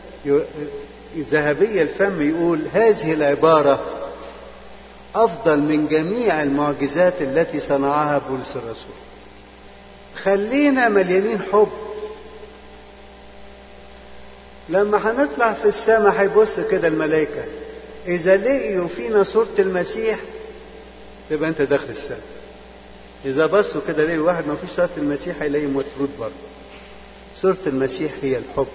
ذهبية الفم يقول هذه العبارة أفضل من جميع المعجزات التي صنعها بولس الرسول خلينا مليانين حب لما هنطلع في السماء هيبص كده الملائكة إذا لقيوا فينا صورة المسيح تبقى أنت داخل السماء إذا بصوا كده لقوا واحد ما فيش صورة المسيح هيلاقيه مطرود برضه صورة المسيح هي الحب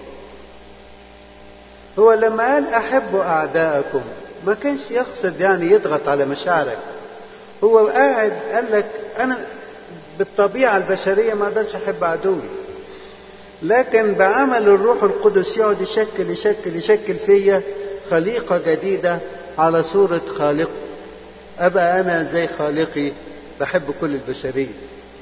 هو لما قال أحبوا أعداءكم ما كانش يقصد يعني يضغط على مشاعرك هو قاعد قال لك أنا بالطبيعة البشرية ما أقدرش أحب عدوي لكن بعمل الروح القدس يقعد يشكل يشكل يشكل فيا خليقة جديدة على صورة خالق أبقى أنا زي خالقي بحب كل البشرية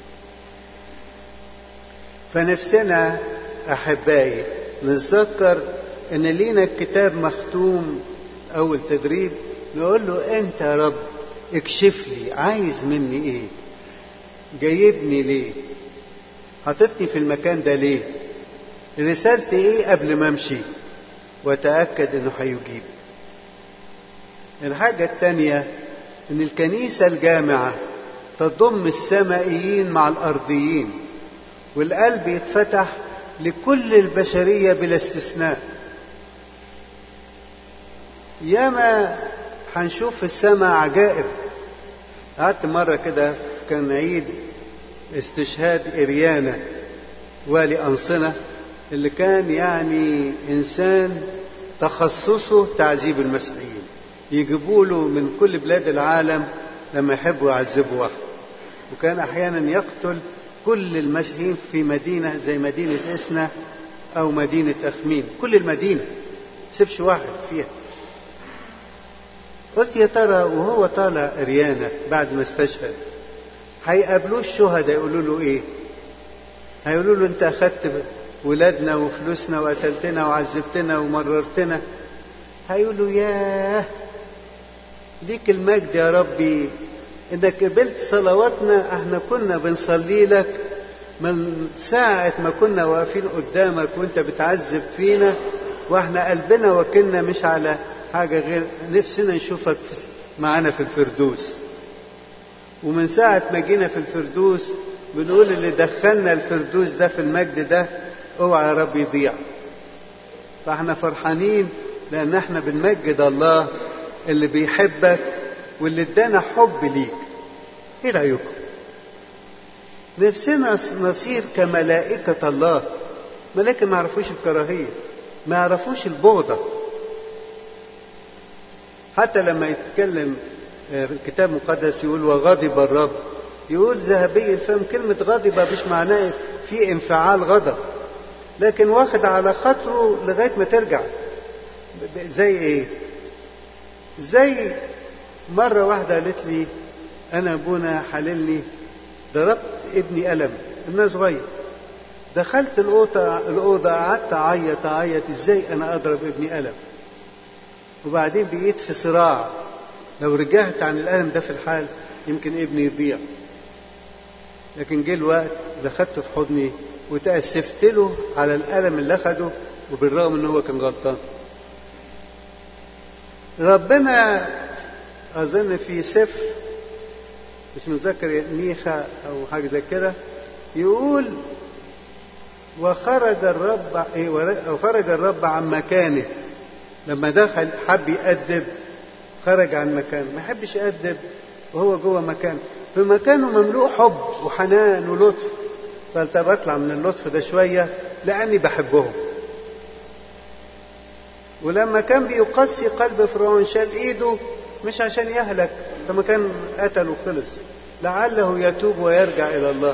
فنفسنا أحبائي نتذكر إن لينا الكتاب مختوم أول تدريب نقول له أنت يا رب اكشف لي عايز مني إيه جايبني ليه حطتني في المكان ده ليه رسالتي ايه قبل ما امشي وتأكد انه هيجيب الحاجة التانية ان الكنيسة الجامعة تضم السمائيين مع الارضيين والقلب يتفتح لكل البشرية بلا استثناء ياما هنشوف في السماء عجائب قعدت مرة كده كان عيد استشهاد إريانا والي أنصنة اللي كان يعني إنسان تخصصه تعذيب المسيحيين يجيبوا له من كل بلاد العالم لما يحبوا يعذبوا واحد وكان أحيانا يقتل كل المسيحيين في مدينة زي مدينة إسنا أو مدينة أخميم كل المدينة سيبش واحد فيها قلت يا ترى وهو طالع إريانا بعد ما استشهد هيقابلوه الشهداء يقولوا له ايه هيقولوا له انت اخدت ولادنا وفلوسنا وقتلتنا وعذبتنا ومررتنا هيقولوا ياه ليك المجد يا ربي انك قبلت صلواتنا احنا كنا بنصلي لك من ساعة ما كنا واقفين قدامك وانت بتعذب فينا واحنا قلبنا وكلنا مش على حاجة غير نفسنا نشوفك معانا في الفردوس ومن ساعة ما جينا في الفردوس بنقول اللي دخلنا الفردوس ده في المجد ده اوعى يا رب يضيع فاحنا فرحانين لان احنا بنمجد الله اللي بيحبك واللي ادانا حب ليك ايه رايكم نفسنا نصير كملائكة الله ملائكة ما يعرفوش الكراهية ما يعرفوش البغضة حتى لما يتكلم الكتاب المقدس يقول وغضب الرب يقول ذهبي الفم كلمة غضب مش معناه في انفعال غضب لكن واخد على خاطره لغاية ما ترجع زي ايه زي مرة واحدة قالت لي أنا أبونا حللني ضربت ابني قلم ابنها صغير دخلت الأوضة الأوضة قعدت أعيط أعيط إزاي أنا أضرب ابني قلم وبعدين بقيت في صراع لو رجعت عن الألم ده في الحال يمكن ابني يضيع لكن جه الوقت دخلته في حضني وتأسفت له على الألم اللي أخده وبالرغم إن هو كان غلطان ربنا أظن في سفر مش متذكر ميخا أو حاجة زي كده يقول وخرج الرب وخرج الرب عن مكانه لما دخل حب يأدب خرج عن مكانه ما يحبش يأدب وهو جوه مكانه في مكانه مملوء حب وحنان ولطف فقلت بطلع من اللطف ده شوية لأني بحبهم ولما كان بيقسي قلب فرعون شال ايده مش عشان يهلك لما كان قتل وخلص لعله يتوب ويرجع الى الله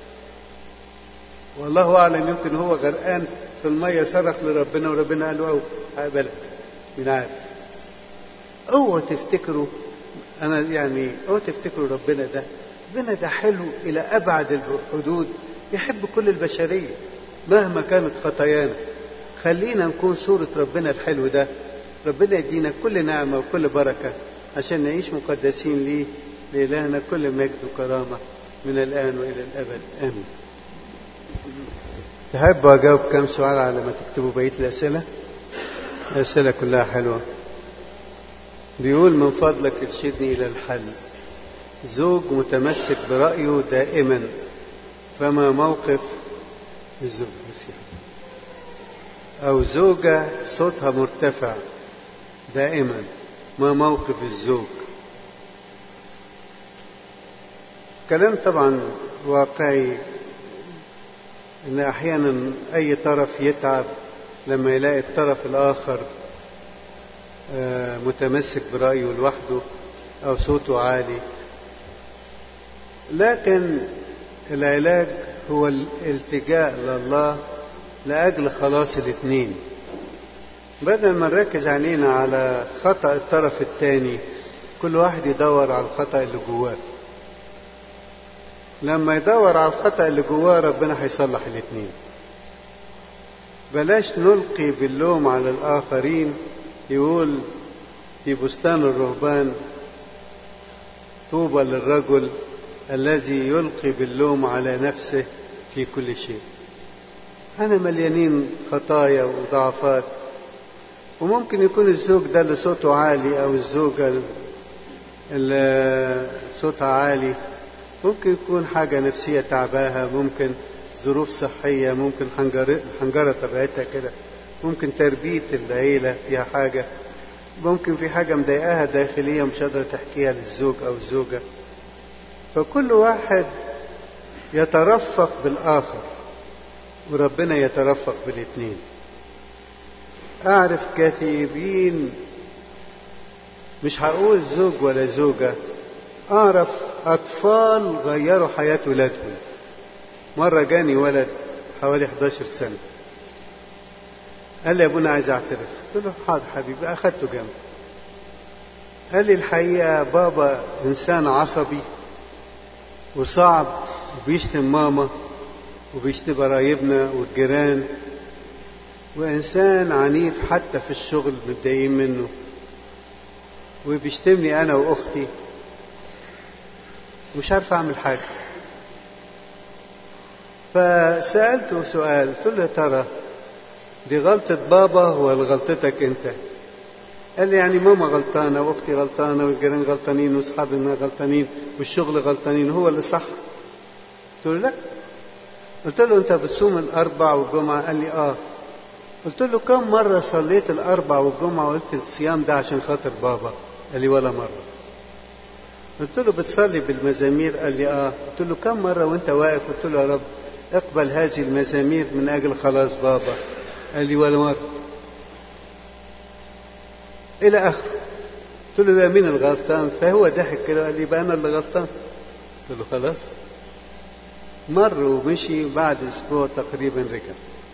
والله اعلم يمكن هو غرقان في الميه صرخ لربنا وربنا قال له او هقبلك مين عارف اوعوا تفتكروا انا يعني اوعوا تفتكروا ربنا ده ربنا ده حلو الى ابعد الحدود يحب كل البشريه مهما كانت خطايانا خلينا نكون صورة ربنا الحلو ده ربنا يدينا كل نعمة وكل بركة عشان نعيش مقدسين ليه لإلهنا كل مجد وكرامة من الآن وإلى الأبد آمين تحبوا أجاوب كم سؤال على ما تكتبوا بقية الأسئلة الأسئلة كلها حلوة بيقول من فضلك ارشدني إلى الحل زوج متمسك برأيه دائما فما موقف الزوج أو زوجة صوتها مرتفع دائما ما موقف الزوج كلام طبعا واقعي ان احيانا اي طرف يتعب لما يلاقي الطرف الاخر متمسك برايه لوحده او صوته عالي لكن العلاج هو الالتجاء لله لاجل خلاص الاثنين بدل ما نركز علينا على خطا الطرف الثاني كل واحد يدور على الخطا اللي جواه لما يدور على الخطأ اللي جواه ربنا هيصلح الاثنين بلاش نلقي باللوم على الآخرين يقول في بستان الرهبان طوبى للرجل الذي يلقي باللوم على نفسه في كل شيء أنا مليانين خطايا وضعفات وممكن يكون الزوج ده اللي صوته عالي أو الزوجة اللي صوتها عالي ممكن يكون حاجة نفسية تعباها ممكن ظروف صحية ممكن حنجرة, حنجرة طبيعتها كده ممكن تربية العيلة فيها حاجة ممكن في حاجة مضايقاها داخلية مش قادرة تحكيها للزوج أو الزوجة فكل واحد يترفق بالآخر وربنا يترفق بالاثنين أعرف كثيرين مش هقول زوج ولا زوجة أعرف أطفال غيروا حياة ولادهم مرة جاني ولد حوالي 11 سنة قال لي يا ابونا عايز اعترف قلت له حاضر حبيبي اخدته جنبي قال لي الحقيقة بابا انسان عصبي وصعب وبيشتم ماما وبيشتم قرايبنا والجيران وانسان عنيف حتى في الشغل متضايقين منه وبيشتمني انا واختي مش عارف اعمل حاجه فسالته سؤال قلت له يا ترى دي غلطة بابا ولا غلطتك انت قال لي يعني ماما غلطانة واختي غلطانة والجيران غلطانين واصحابنا غلطانين والشغل غلطانين هو اللي صح قلت له لا قلت له انت بتصوم الاربع والجمعة قال لي اه قلت له كم مرة صليت الاربع والجمعة وقلت الصيام ده عشان خاطر بابا قال لي ولا مرة قلت له بتصلي بالمزامير قال لي اه قلت له كم مرة وانت واقف قلت له يا رب اقبل هذه المزامير من اجل خلاص بابا قال لي ولا مرة إلى آخره قلت له بقى مين الغلطان فهو ضحك كده قال لي بقى أنا اللي غلطان قلت له خلاص مر ومشي بعد أسبوع تقريبا رجع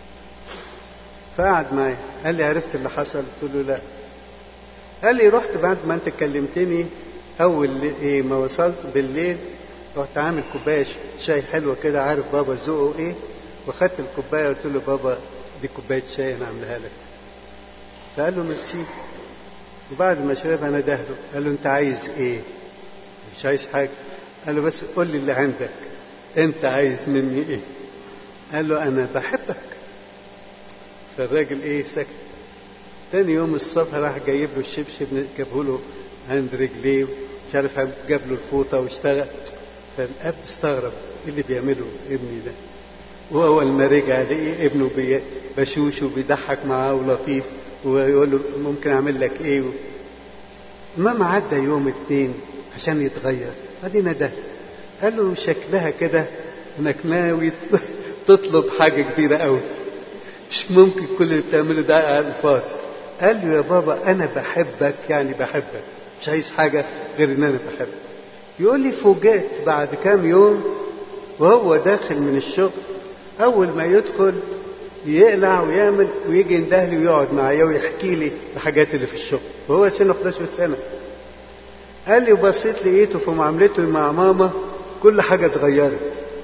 فقعد معايا قال لي عرفت اللي حصل قلت له لا قال لي رحت بعد ما انت كلمتني اول ايه ما وصلت بالليل رحت عامل كوبايه شاي حلوه كده عارف بابا ذوقه ايه واخدت الكوبايه قلت له بابا دي كوبايه شاي انا عاملها لك فقال له ميرسي وبعد ما شربها انا دهله قال له انت عايز ايه مش عايز حاجه قال له بس قول لي اللي عندك انت عايز مني ايه قال له انا بحبك فالراجل ايه سكت تاني يوم الصبح راح جايب له الشبشب جابه له عند رجليه مش عارف جاب له الفوطه واشتغل فالاب استغرب ايه اللي بيعمله ابني ده واول ما رجع لقي ابنه بي بشوش وبيضحك معاه ولطيف ويقول له ممكن اعمل لك ايه المهم عدى يوم اتنين عشان يتغير بعدين ده قال له شكلها كده انك ناوي تطلب حاجه كبيره قوي مش ممكن كل اللي بتعمله ده على الفاضي قال له يا بابا انا بحبك يعني بحبك مش عايز حاجه غير ان انا بحبك يقول لي فوجئت بعد كام يوم وهو داخل من الشغل اول ما يدخل يقلع ويعمل ويجي يندهلي ويقعد معايا ويحكي لي الحاجات اللي في الشغل وهو سنه 11 سنه قال لي وبصيت لقيته في معاملته مع ماما كل حاجه اتغيرت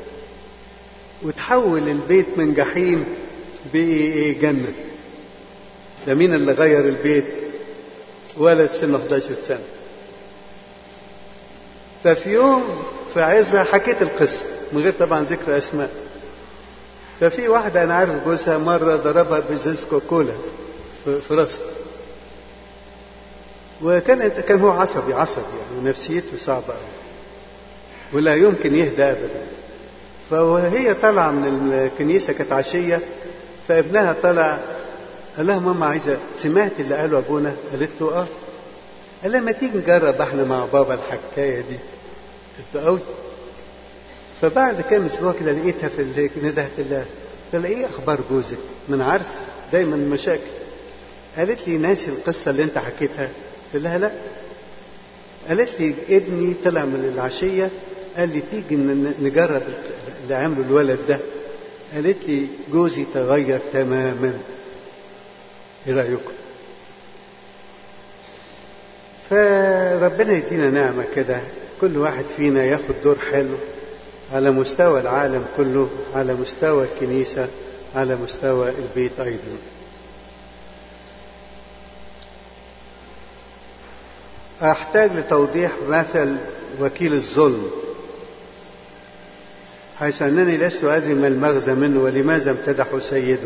وتحول البيت من جحيم بقي جنه ده مين اللي غير البيت ولد سنه 11 سنه ففي يوم في عزها حكيت القصه من غير طبعا ذكر اسماء ففي واحدة أنا عارف جوزها مرة ضربها بإزاز كوكولا في راسها وكان كان هو عصبي عصبي يعني ونفسيته صعبة أوي ولا يمكن يهدى أبدا فوهي طالعة من الكنيسة كانت عشية فابنها طلع قال لها ماما عايزة سمعت اللي قاله أبونا قالت له آه قال لها ما تيجي نجرب احنا مع بابا الحكاية دي قلت له قوي فبعد كام اسبوع كده لقيتها في الليل ندهت الله قال ايه اخبار جوزك؟ ما انا عارف دايما مشاكل قالت لي ناسي القصه اللي انت حكيتها قلت لها لا قالت لي ابني طلع من العشيه قال لي تيجي نجرب اللي عمله الولد ده قالت لي جوزي تغير تماما ايه رايكم فربنا يدينا نعمه كده كل واحد فينا ياخد دور حلو على مستوى العالم كله على مستوى الكنيسة على مستوى البيت أيضا أحتاج لتوضيح مثل وكيل الظلم حيث أنني لست أدري ما المغزى منه ولماذا امتدحه سيده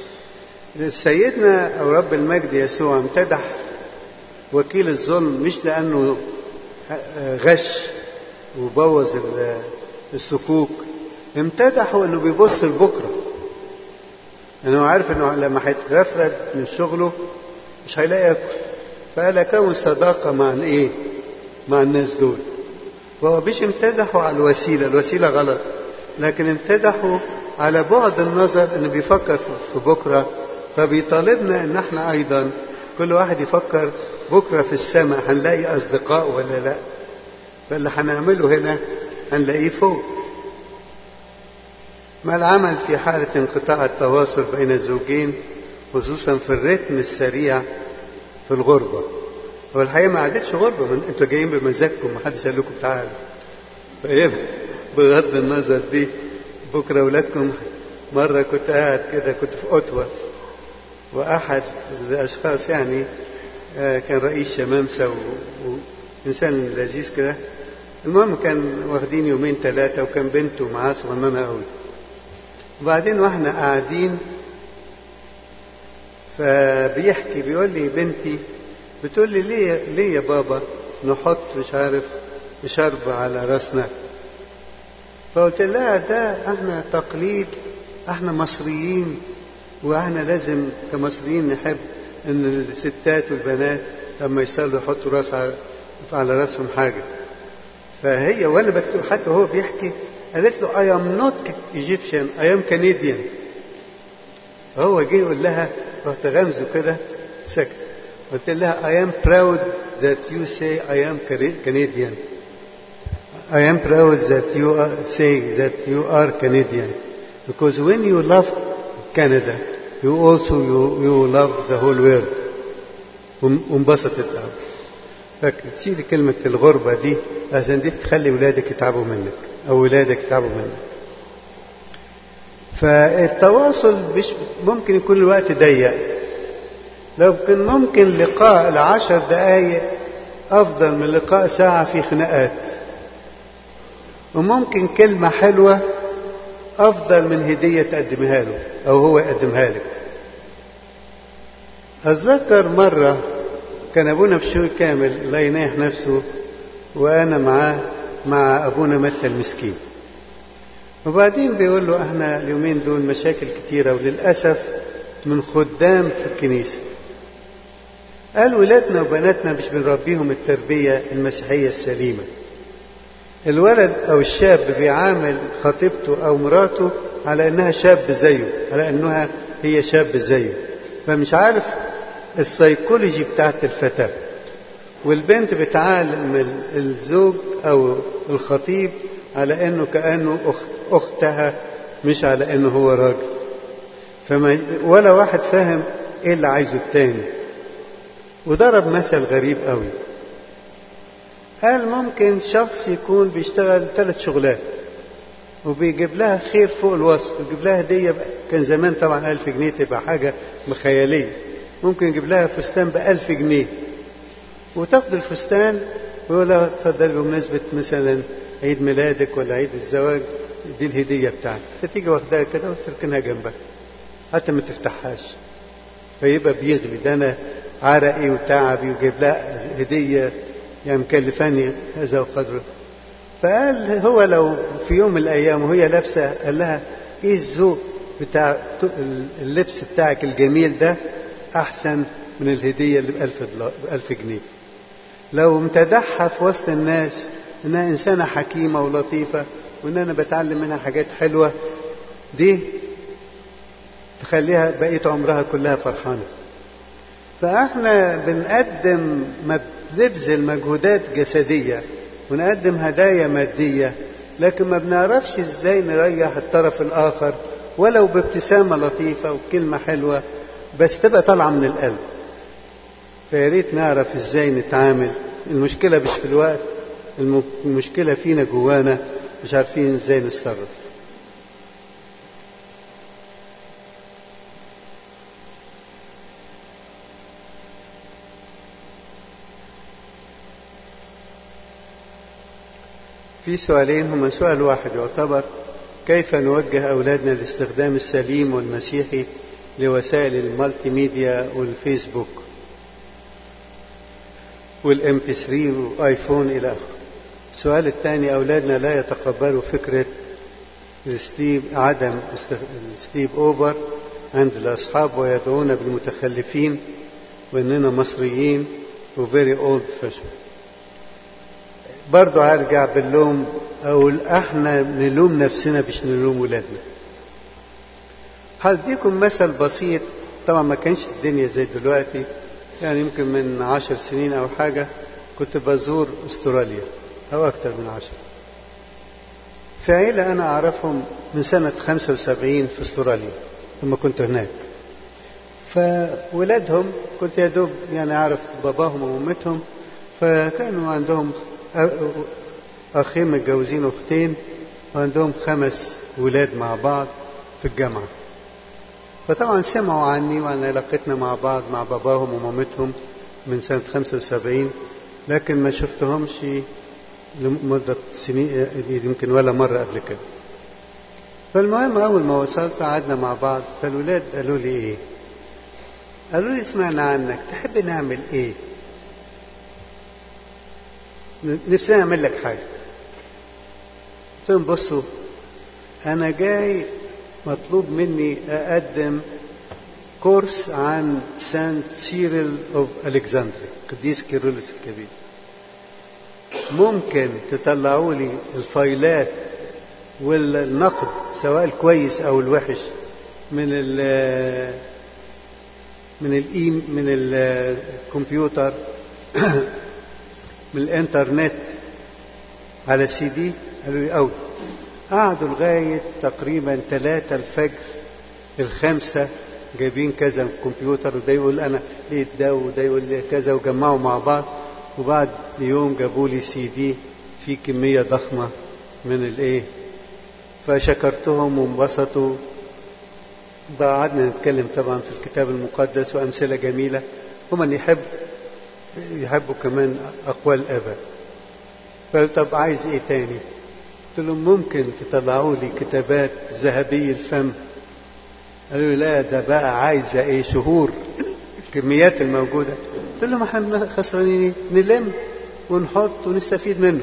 سيدنا أو رب المجد يسوع امتدح وكيل الظلم مش لأنه غش وبوظ الصكوك امتدحوا انه بيبص لبكره لانه عارف انه لما هيترفد من شغله مش هيلاقي ياكل فقال اكون صداقه مع ايه؟ مع الناس دول وهو مش امتدحوا على الوسيله، الوسيله غلط لكن امتدحوا على بعد النظر انه بيفكر في بكره فبيطالبنا ان احنا ايضا كل واحد يفكر بكره في السماء هنلاقي اصدقاء ولا لا فاللي هنعمله هنا هنلاقيه فوق ما العمل في حالة انقطاع التواصل بين الزوجين خصوصا في الرتم السريع في الغربة هو الحقيقة ما عادتش غربة من انتوا جايين بمزاجكم ما حدش قال لكم تعالوا فايه بغض النظر دي بكرة أولادكم مرة كنت قاعد كده كنت في أوتوا وأحد الأشخاص يعني كان رئيس شمامسة وإنسان لذيذ كده المهم كان واخدين يومين ثلاثة وكان بنته معاه صغننة قوي وبعدين واحنا قاعدين فبيحكي بيقول لي بنتي بتقول لي ليه ليه يا بابا نحط مش عارف شرب على راسنا فقلت لها ده احنا تقليد احنا مصريين واحنا لازم كمصريين نحب ان الستات والبنات لما يصلوا يحطوا راس على راسهم حاجه فهي وانا بكتب حتى هو بيحكي قالت له I am not Egyptian I am Canadian هو جه يقول لها رحت غمزه كده سكت قلت لها I am proud that you say I am Canadian I am proud that you are say that you are Canadian because when you love Canada you also you, you love the whole world وانبسطت قوي فشيلي كلمة الغربة دي عشان دي تخلي ولادك يتعبوا منك أو ولادك يتعبوا منك فالتواصل مش ممكن يكون الوقت ضيق لو كان ممكن لقاء لعشر دقايق أفضل من لقاء ساعة في خناقات وممكن كلمة حلوة أفضل من هدية تقدمها له أو هو يقدمها لك أتذكر مرة كان أبونا بشوي كامل الله يناح نفسه وأنا معاه مع أبونا متى المسكين وبعدين بيقول له احنا اليومين دول مشاكل كتيرة وللأسف من خدام في الكنيسة قال ولادنا وبناتنا مش بنربيهم التربية المسيحية السليمة الولد أو الشاب بيعامل خطيبته أو مراته على إنها شاب زيه على إنها هي شاب زيه فمش عارف السيكولوجي بتاعت الفتاة والبنت بتعلم الزوج أو الخطيب على إنه كأنه أخت أختها مش على إنه هو راجل فما ولا واحد فاهم إيه اللي عايزه التاني وضرب مثل غريب قوي قال ممكن شخص يكون بيشتغل ثلاث شغلات وبيجيب لها خير فوق الوصف ويجيب لها هدية كان زمان طبعا ألف جنيه تبقى حاجة مخيلية ممكن يجيب لها فستان بألف جنيه وتاخد الفستان ويقول لها اتفضل بمناسبة مثلا عيد ميلادك ولا عيد الزواج دي الهدية بتاعتك فتيجي واخدها كده وتركنها جنبك حتى ما تفتحهاش فيبقى بيغلي ده أنا عرقي وتعبي وجايب لها هدية يعني مكلفاني هذا وقدره فقال هو لو في يوم من الأيام وهي لابسة قال لها إيه الذوق بتاع اللبس بتاعك الجميل ده أحسن من الهدية اللي بألف, بألف جنيه لو امتدحها في وسط الناس إنها إنسانة حكيمة ولطيفة وإن أنا بتعلم منها حاجات حلوة دي تخليها بقية عمرها كلها فرحانة فاحنا بنقدم بنبذل مجهودات جسدية ونقدم هدايا مادية لكن ما بنعرفش ازاي نريح الطرف الآخر ولو بابتسامة لطيفة وكلمة حلوة بس تبقى طالعة من القلب فياريت نعرف ازاي نتعامل المشكلة مش في الوقت المشكلة فينا جوانا مش عارفين ازاي نتصرف في سؤالين هما سؤال واحد يعتبر كيف نوجه أولادنا الاستخدام السليم والمسيحي لوسائل المالتي ميديا والفيسبوك والام بي 3 وايفون الى اخره. السؤال الثاني اولادنا لا يتقبلوا فكره الستيب عدم الستيب اوفر عند الاصحاب ويدعونا بالمتخلفين واننا مصريين وفيري اولد فاشن. برضو هرجع باللوم او احنا نلوم نفسنا مش نلوم ولادنا. هديكم مثل بسيط طبعا ما كانش الدنيا زي دلوقتي يعني يمكن من عشر سنين أو حاجة كنت بزور أستراليا أو أكثر من عشر في عيلة أنا أعرفهم من سنة 75 في أستراليا لما كنت هناك فولادهم كنت يا دوب يعني أعرف باباهم وأمتهم فكانوا عندهم أخين متجوزين أختين وعندهم خمس ولاد مع بعض في الجامعة فطبعا سمعوا عني وعن علاقتنا مع بعض مع باباهم ومامتهم من سنة 75 لكن ما شفتهمش لمدة سنين يمكن ولا مرة قبل كده فالمهم أول ما وصلت قعدنا مع بعض فالولاد قالوا لي إيه قالوا لي سمعنا عنك تحب نعمل إيه نفسنا نعمل لك حاجة قلت لهم بصوا أنا جاي مطلوب مني أقدم كورس عن سانت سيريل اوف الكسندريا قديس كيرلس الكبير ممكن تطلعوا لي الفايلات والنقد سواء الكويس او الوحش من ال من الاي من الكمبيوتر من الانترنت على سي دي قالوا لي قوي قعدوا لغاية تقريبا ثلاثة الفجر الخمسة جايبين كذا كمبيوتر وده يقول أنا لقيت ده وده يقول لي كذا وجمعوا مع بعض وبعد يوم جابوا لي سي دي في كمية ضخمة من الإيه فشكرتهم وانبسطوا قعدنا نتكلم طبعا في الكتاب المقدس وأمثلة جميلة ومن يحب يحبوا كمان أقوال الآباء فطب عايز إيه تاني قلت لهم ممكن تطلعوا لي كتابات ذهبي الفم قالوا لي لا ده بقى عايزة ايه شهور الكميات الموجودة قلت لهم احنا خسرانين نلم ونحط ونستفيد منه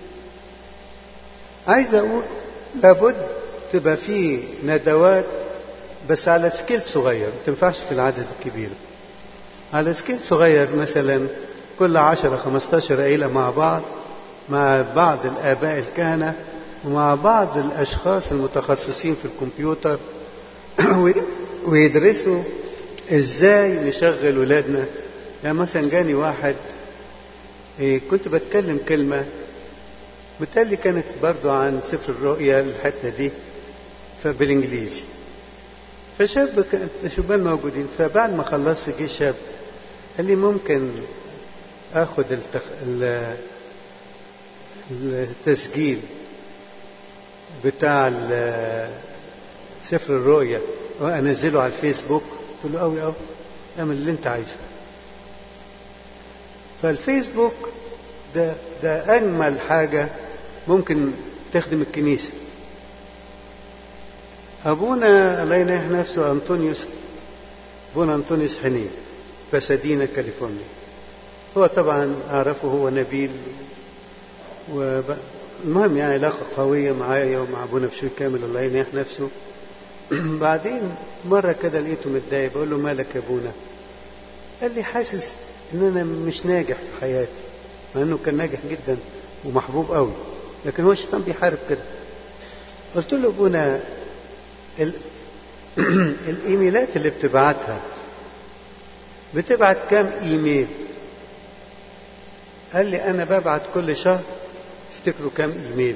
عايز اقول لابد تبقى في ندوات بس على سكيل صغير ما تنفعش في العدد الكبير على سكيل صغير مثلا كل عشرة خمستاشر عيلة مع بعض مع بعض الآباء الكهنة ومع بعض الأشخاص المتخصصين في الكمبيوتر ويدرسوا إزاي نشغل ولادنا يعني مثلا جاني واحد إيه كنت بتكلم كلمة بالتالي كانت برضو عن سفر الرؤيا الحتة دي فبالإنجليزي فشاب شبان موجودين فبعد ما خلصت جه شاب قال لي ممكن اخد التخ... التسجيل بتاع سفر الرؤيا وانزله على الفيسبوك قلت له قوي قوي اعمل اللي انت عايزه فالفيسبوك ده ده اجمل حاجه ممكن تخدم الكنيسه ابونا الله ينيح نفسه انطونيوس ابونا انطونيوس حنين بسادينا كاليفورنيا هو طبعا اعرفه هو نبيل والمهم يعني علاقة قوية معايا ومع أبونا بشوي كامل الله ينيح نفسه بعدين مرة كده لقيته متضايق بقول له مالك يا أبونا قال لي حاسس ان انا مش ناجح في حياتي مع انه كان ناجح جدا ومحبوب قوي لكن هو الشيطان بيحارب كده قلت له ابونا ال... الايميلات اللي بتبعتها بتبعت كام ايميل قال لي انا ببعت كل شهر تفتكروا كام ايميل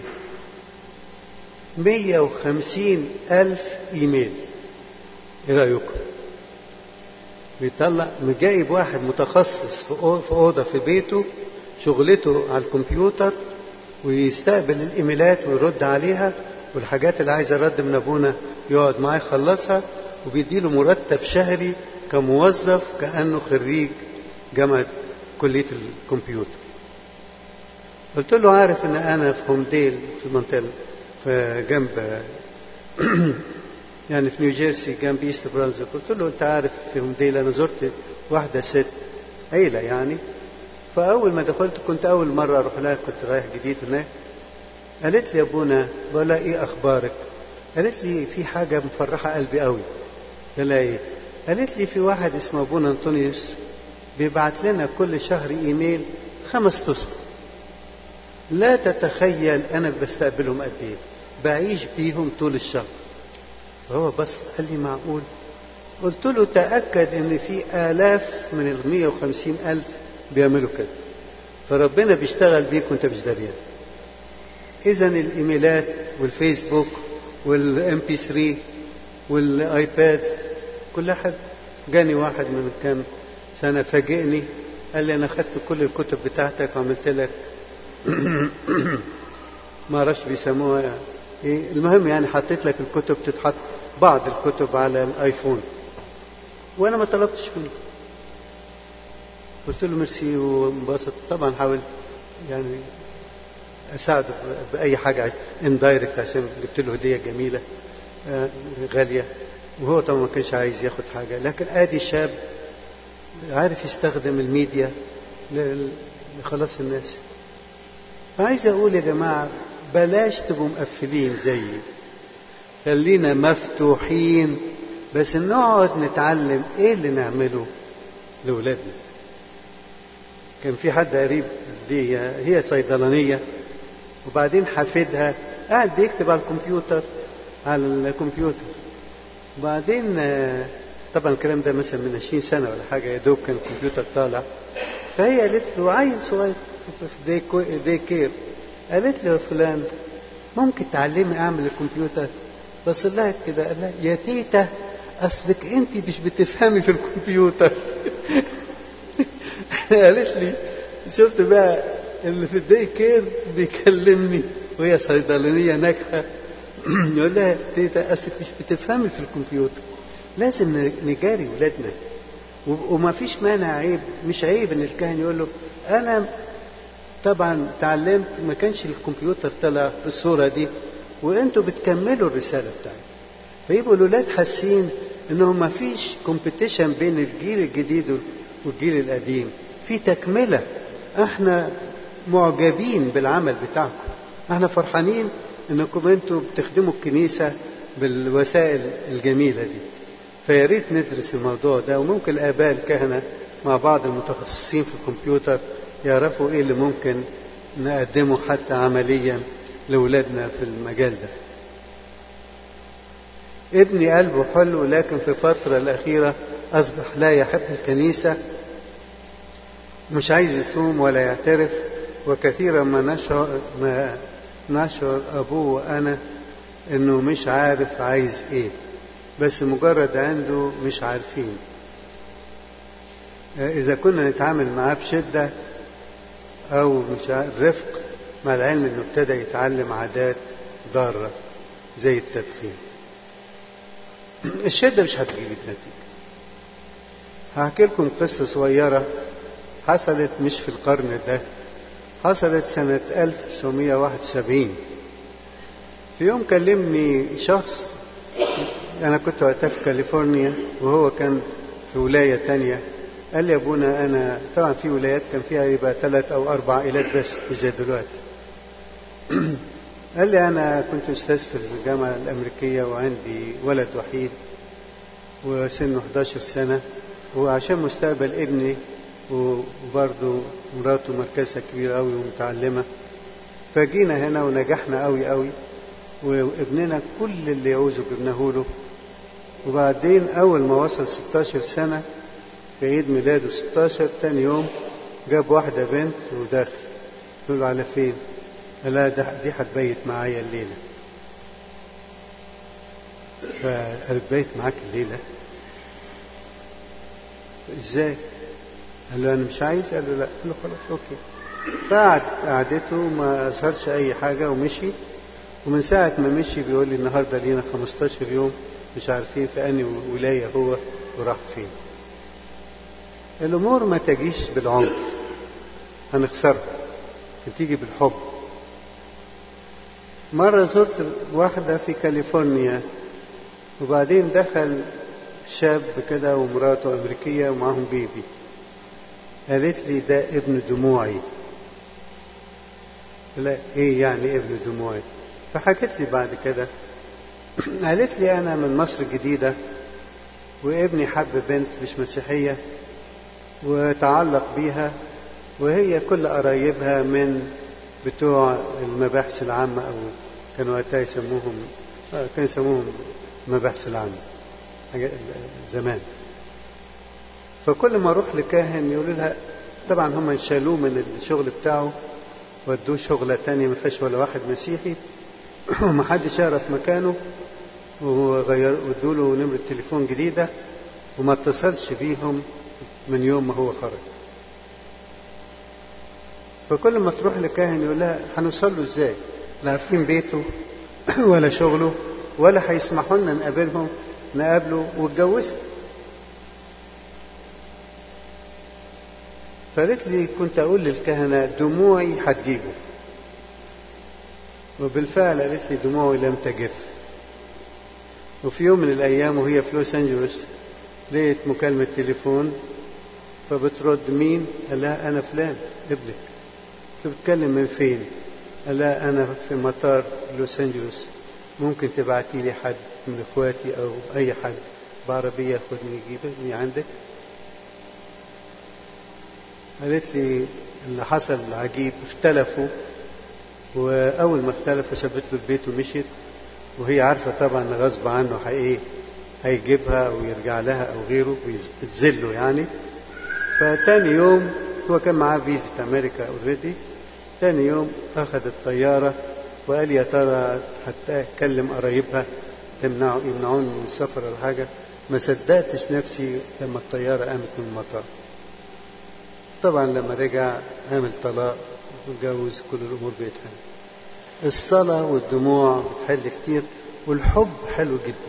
مية وخمسين ألف إيميل إيه رأيكم؟ بيطلع جايب واحد متخصص في أوضة في بيته شغلته على الكمبيوتر ويستقبل الإيميلات ويرد عليها والحاجات اللي عايزة رد من أبونا يقعد معاه يخلصها وبيديله مرتب شهري كموظف كأنه خريج جامعة كلية الكمبيوتر قلت له عارف ان انا في هومديل في المنطقه في جنب يعني في نيوجيرسي جنب ايست برانزويك قلت له انت عارف في هومديل انا زرت واحده ست عيله يعني فاول ما دخلت كنت اول مره اروح لها كنت رايح جديد هناك قالت لي يا ابونا بقول لها ايه اخبارك قالت لي في حاجه مفرحه قلبي قوي قال لها ايه قالت لي في واحد اسمه ابونا انطونيوس بيبعت لنا كل شهر ايميل خمس اسطر لا تتخيل انا بستقبلهم قد ايه بعيش بيهم طول الشهر فهو بس قال لي معقول قلت له تأكد ان في آلاف من ال 150 ألف بيعملوا كده فربنا بيشتغل بيك وانت مش دريان اذا الايميلات والفيسبوك والام بي 3 والايباد كلها حلو جاني واحد من كام سنه فاجئني قال لي انا خدت كل الكتب بتاعتك وعملت لك ما اعرفش بيسموها ايه المهم يعني حطيت لك الكتب تتحط بعض الكتب على الايفون وانا ما طلبتش منه قلت له ميرسي وانبسط طبعا حاولت يعني اساعده باي حاجه اندايركت عشان جبت له هديه جميله آه غاليه وهو طبعا ما كانش عايز ياخد حاجه لكن ادي شاب عارف يستخدم الميديا لخلاص الناس فعايز اقول يا جماعه بلاش تبقوا مقفلين زيي خلينا مفتوحين بس نقعد نتعلم ايه اللي نعمله لاولادنا كان في حد قريب لي هي صيدلانيه وبعدين حفيدها قاعد بيكتب على الكمبيوتر على الكمبيوتر وبعدين طبعا الكلام ده مثلا من 20 سنه ولا حاجه يا دوب كان الكمبيوتر طالع فهي قالت له عيل صغير في دي كير قالت له يا فلان ممكن تعلمي اعمل الكمبيوتر بص لها كده قال لها يا تيتا اصلك انت مش بتفهمي في الكمبيوتر قالت لي شفت بقى اللي في الدي كير بيكلمني وهي صيدلانيه ناجحه يقول لها تيتا اصلك مش بتفهمي في الكمبيوتر لازم نجاري ولادنا وما فيش مانع عيب مش عيب ان الكاهن يقول له انا طبعا تعلمت ما كانش الكمبيوتر طلع بالصوره دي وانتوا بتكملوا الرساله بتاعتي فيبقوا الاولاد حاسين انهم ما فيش كومبيتيشن بين الجيل الجديد والجيل القديم في تكمله احنا معجبين بالعمل بتاعكم احنا فرحانين انكم انتوا بتخدموا الكنيسه بالوسائل الجميله دي فيا ريت ندرس الموضوع ده وممكن الاباء الكهنه مع بعض المتخصصين في الكمبيوتر يعرفوا ايه اللي ممكن نقدمه حتى عمليا لاولادنا في المجال ده ابني قلبه حلو لكن في الفترة الأخيرة أصبح لا يحب الكنيسة مش عايز يصوم ولا يعترف وكثيرا ما نشعر, ما نشعر أبوه وأنا إنه مش عارف عايز إيه بس مجرد عنده مش عارفين إذا كنا نتعامل معاه بشدة أو مش رفق مع العلم إنه ابتدى يتعلم عادات ضارة زي التدخين الشدة مش هتجيب نتيجة هحكي لكم قصة صغيرة حصلت مش في القرن ده حصلت سنة 1971 في يوم كلمني شخص أنا كنت وقتها في كاليفورنيا وهو كان في ولاية تانية قال لي يا ابونا أنا طبعا في ولايات كان فيها يبقى ثلاث أو أربع عائلات بس مش زي دلوقتي قال لي أنا كنت أستاذ في الجامعة الأمريكية وعندي ولد وحيد وسنه 11 سنة وعشان مستقبل ابني وبرضه مراته مركزها كبير قوي ومتعلمة فجينا هنا ونجحنا قوي قوي وابننا كل اللي يعوزه جبناه له وبعدين أول ما وصل 16 سنة في عيد ميلاده 16 تاني يوم جاب واحدة بنت وداخل تقول له على فين؟ قال لها دي هتبيت معايا الليلة فقالت بيت معاك الليلة ازاي؟ قال له انا مش عايز قال له لا قال له خلاص اوكي فقعد قعدته ما اثرش اي حاجة ومشي ومن ساعة ما مشي بيقول لي النهاردة لينا 15 يوم مش عارفين في أنهي ولاية هو وراح فين الأمور ما تجيش بالعنف هنخسرها بتيجي بالحب مرة زرت واحدة في كاليفورنيا وبعدين دخل شاب كده ومراته أمريكية ومعاهم بيبي قالت لي ده ابن دموعي لا ايه يعني ابن دموعي فحكت لي بعد كده قالت لي انا من مصر الجديدة وابني حب بنت مش مسيحية وتعلق بيها وهي كل قرايبها من بتوع المباحث العامة أو كانوا وقتها يسموهم آه كانوا يسموهم المباحث العامة زمان فكل ما أروح لكاهن يقولوا لها طبعا هم شالوه من الشغل بتاعه ودوه شغلة تانية ما فيهاش ولا واحد مسيحي ومحدش يعرف مكانه وغير ودوا له نمرة تليفون جديدة وما اتصلش بيهم من يوم ما هو خرج فكل ما تروح لكاهن يقول لها هنوصل له ازاي لا عارفين بيته ولا شغله ولا هيسمحوا لنا نقابلهم نقابله واتجوزها فقالت لي كنت اقول للكهنه دموعي هتجيبه وبالفعل قالت لي دموعي لم تجف وفي يوم من الايام وهي في لوس انجلوس لقيت مكالمه تليفون فبترد مين قال لها انا فلان ابنك قلت بتكلم من فين قال لها انا في مطار لوس انجلوس ممكن تبعتي لي حد من اخواتي او اي حد بعربيه ياخدني يجيبني عندك قالت لي اللي حصل عجيب اختلفوا واول ما اختلفوا سابت له البيت ومشيت وهي عارفه طبعا غصب عنه ايه هيجيبها او يرجع لها او غيره بتذله يعني فتاني يوم هو كان معاه فيزا امريكا اوريدي تاني يوم اخذ الطياره وقال يا ترى حتى اكلم قرايبها تمنعوا يمنعوني من السفر ولا حاجه ما صدقتش نفسي لما الطياره قامت من المطار طبعا لما رجع عمل طلاق واتجوز كل الامور بقت حلوه الصلاه والدموع بتحل كتير والحب حلو جدا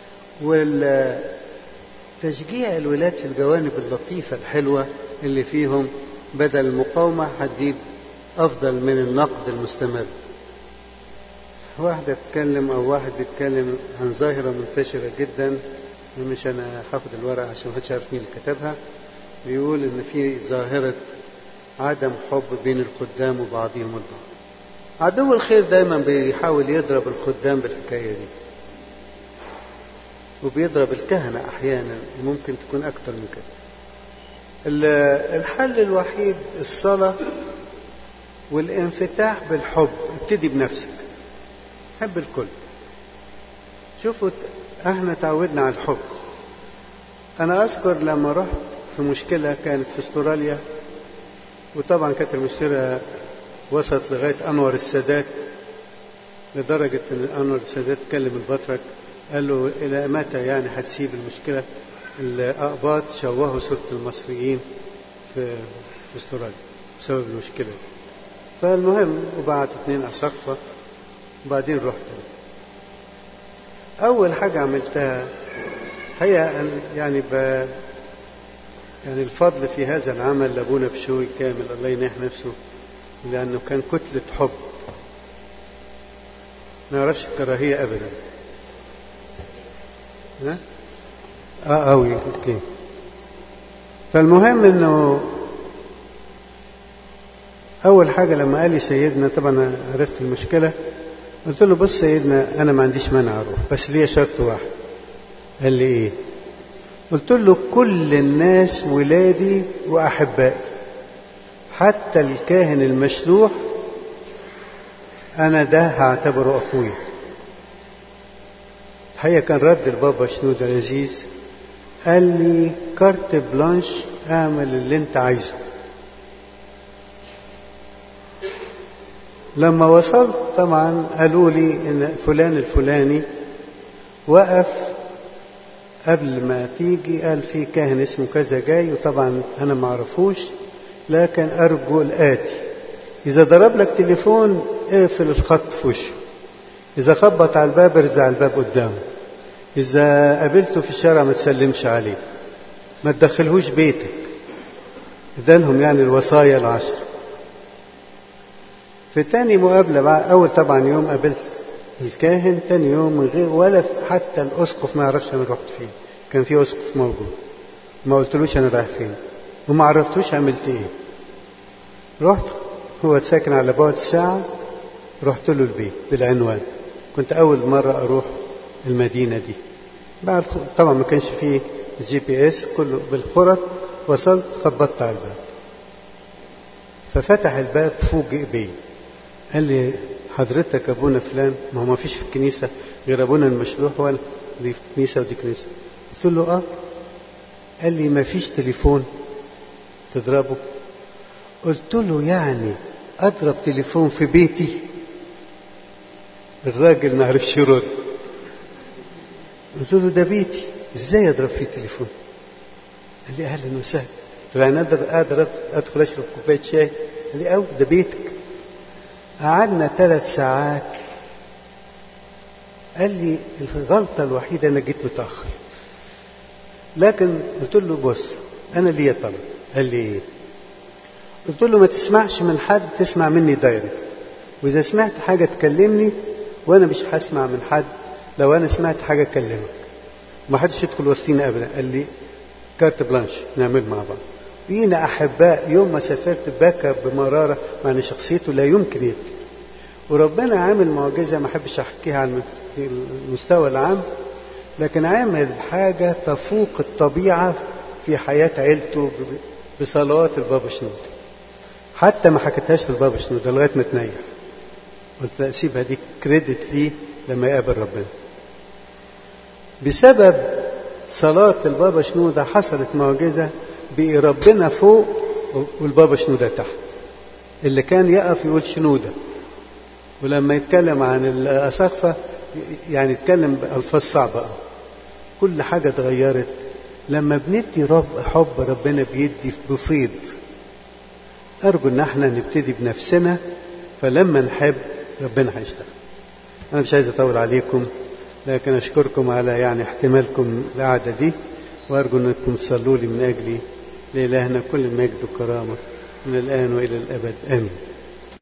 والتشجيع الولاد في الجوانب اللطيفه الحلوه اللي فيهم بدل المقاومه هتجيب افضل من النقد المستمر واحدة تتكلم أو واحد بيتكلم عن ظاهرة منتشرة جدا مش أنا هاخد الورقة عشان محدش عارف مين اللي كتبها بيقول إن في ظاهرة عدم حب بين الخدام وبعضهم البعض. عدو الخير دايما بيحاول يضرب الخدام بالحكاية دي. وبيضرب الكهنة أحيانا وممكن تكون أكتر من كده. الحل الوحيد الصلاة والانفتاح بالحب ابتدي بنفسك حب الكل شوفوا احنا تعودنا على الحب انا اذكر لما رحت في مشكله كانت في استراليا وطبعا كانت المشكله وصلت لغايه انور السادات لدرجه ان انور السادات كلم البطرك قال له الى متى يعني هتسيب المشكله الاقباط شوهوا صوره المصريين في في استراليا بسبب المشكله دي فالمهم وبعتوا اثنين اساقفه وبعدين رحت أول حاجة عملتها هي أن يعني ب يعني الفضل في هذا العمل لأبونا بشوي كامل الله ينيح نفسه لأنه كان كتلة حب ما يعرفش الكراهية أبدا ها؟ اه أوي أوكي فالمهم إنه أول حاجة لما قال لي سيدنا طبعا عرفت المشكلة قلت له بص سيدنا أنا ما عنديش مانع أروح بس ليا شرط واحد قال لي إيه؟ قلت له كل الناس ولادي وأحبائي حتى الكاهن المشلوح أنا ده هعتبره أخويا الحقيقة كان رد البابا شنودة لذيذ قال لي كارت بلانش اعمل اللي انت عايزه لما وصلت طبعا قالوا لي ان فلان الفلاني وقف قبل ما تيجي قال في كاهن اسمه كذا جاي وطبعا انا ما اعرفوش لكن ارجو الاتي اذا ضرب لك تليفون اقفل الخط في وشه اذا خبط على الباب ارزع الباب قدامه اذا قابلته في الشارع ما تسلمش عليه ما تدخلهوش بيتك ادالهم يعني الوصايا العشر في تاني مقابلة بقى أول طبعا يوم قابلت الكاهن تاني يوم من غير ولا حتى الأسقف ما يعرفش أنا رحت فين كان في أسقف موجود ما قلتلوش أنا رايح فين وما عرفتوش عملت إيه رحت هو ساكن على بعد ساعة رحت له البيت بالعنوان كنت أول مرة أروح المدينة دي بعد طبعا ما كانش فيه جي بي اس كله بالخرط وصلت خبطت على الباب ففتح الباب فوجئ بي قال لي حضرتك ابونا فلان ما هو ما فيش في الكنيسه غير ابونا المشلوح ولا دي كنيسه ودي كنيسه قلت له اه قال لي ما فيش تليفون تضربه قلت له يعني اضرب تليفون في بيتي الراجل ما عرفش يرد قلت له ده بيتي ازاي اضرب فيه تليفون قال لي اهلا وسهلا قلت له يعني اقدر اقدر ادخل اشرب كوبايه شاي قال لي او ده بيتك قعدنا ثلاث ساعات قال لي الغلطة الوحيدة أنا جيت متأخر لكن قلت له بص أنا ليا طلب قال لي إيه؟ قلت له ما تسمعش من حد تسمع مني دايركت وإذا سمعت حاجة تكلمني وأنا مش هسمع من حد لو أنا سمعت حاجة أكلمك ما حدش يدخل وسطينا أبدا قال لي كارت بلانش نعمل مع بعض بينا أحباء يوم ما سافرت بكى بمرارة مع أن شخصيته لا يمكن يبكي وربنا عامل معجزة ما أحبش أحكيها عن المستوى العام لكن عامل حاجة تفوق الطبيعة في حياة عيلته بصلوات البابا شنودة حتى ما حكيتهاش للبابا شنودة لغاية ما تنيح قلت لا سيبها دي كريدت ليه لما يقابل ربنا بسبب صلاة البابا شنودة حصلت معجزة بقي ربنا فوق والبابا شنودة تحت اللي كان يقف يقول شنودة ولما يتكلم عن الأساقفة يعني يتكلم بألفاظ صعبة كل حاجة اتغيرت لما بندي رب حب ربنا بيدي بفيض أرجو إن احنا نبتدي بنفسنا فلما نحب ربنا هيشتغل أنا مش عايز أطول عليكم لكن أشكركم على يعني احتمالكم القعدة دي وأرجو أنكم تصلوا لي من أجلي لإلهنا كل مجد وكرامة من الآن وإلى الأبد آمين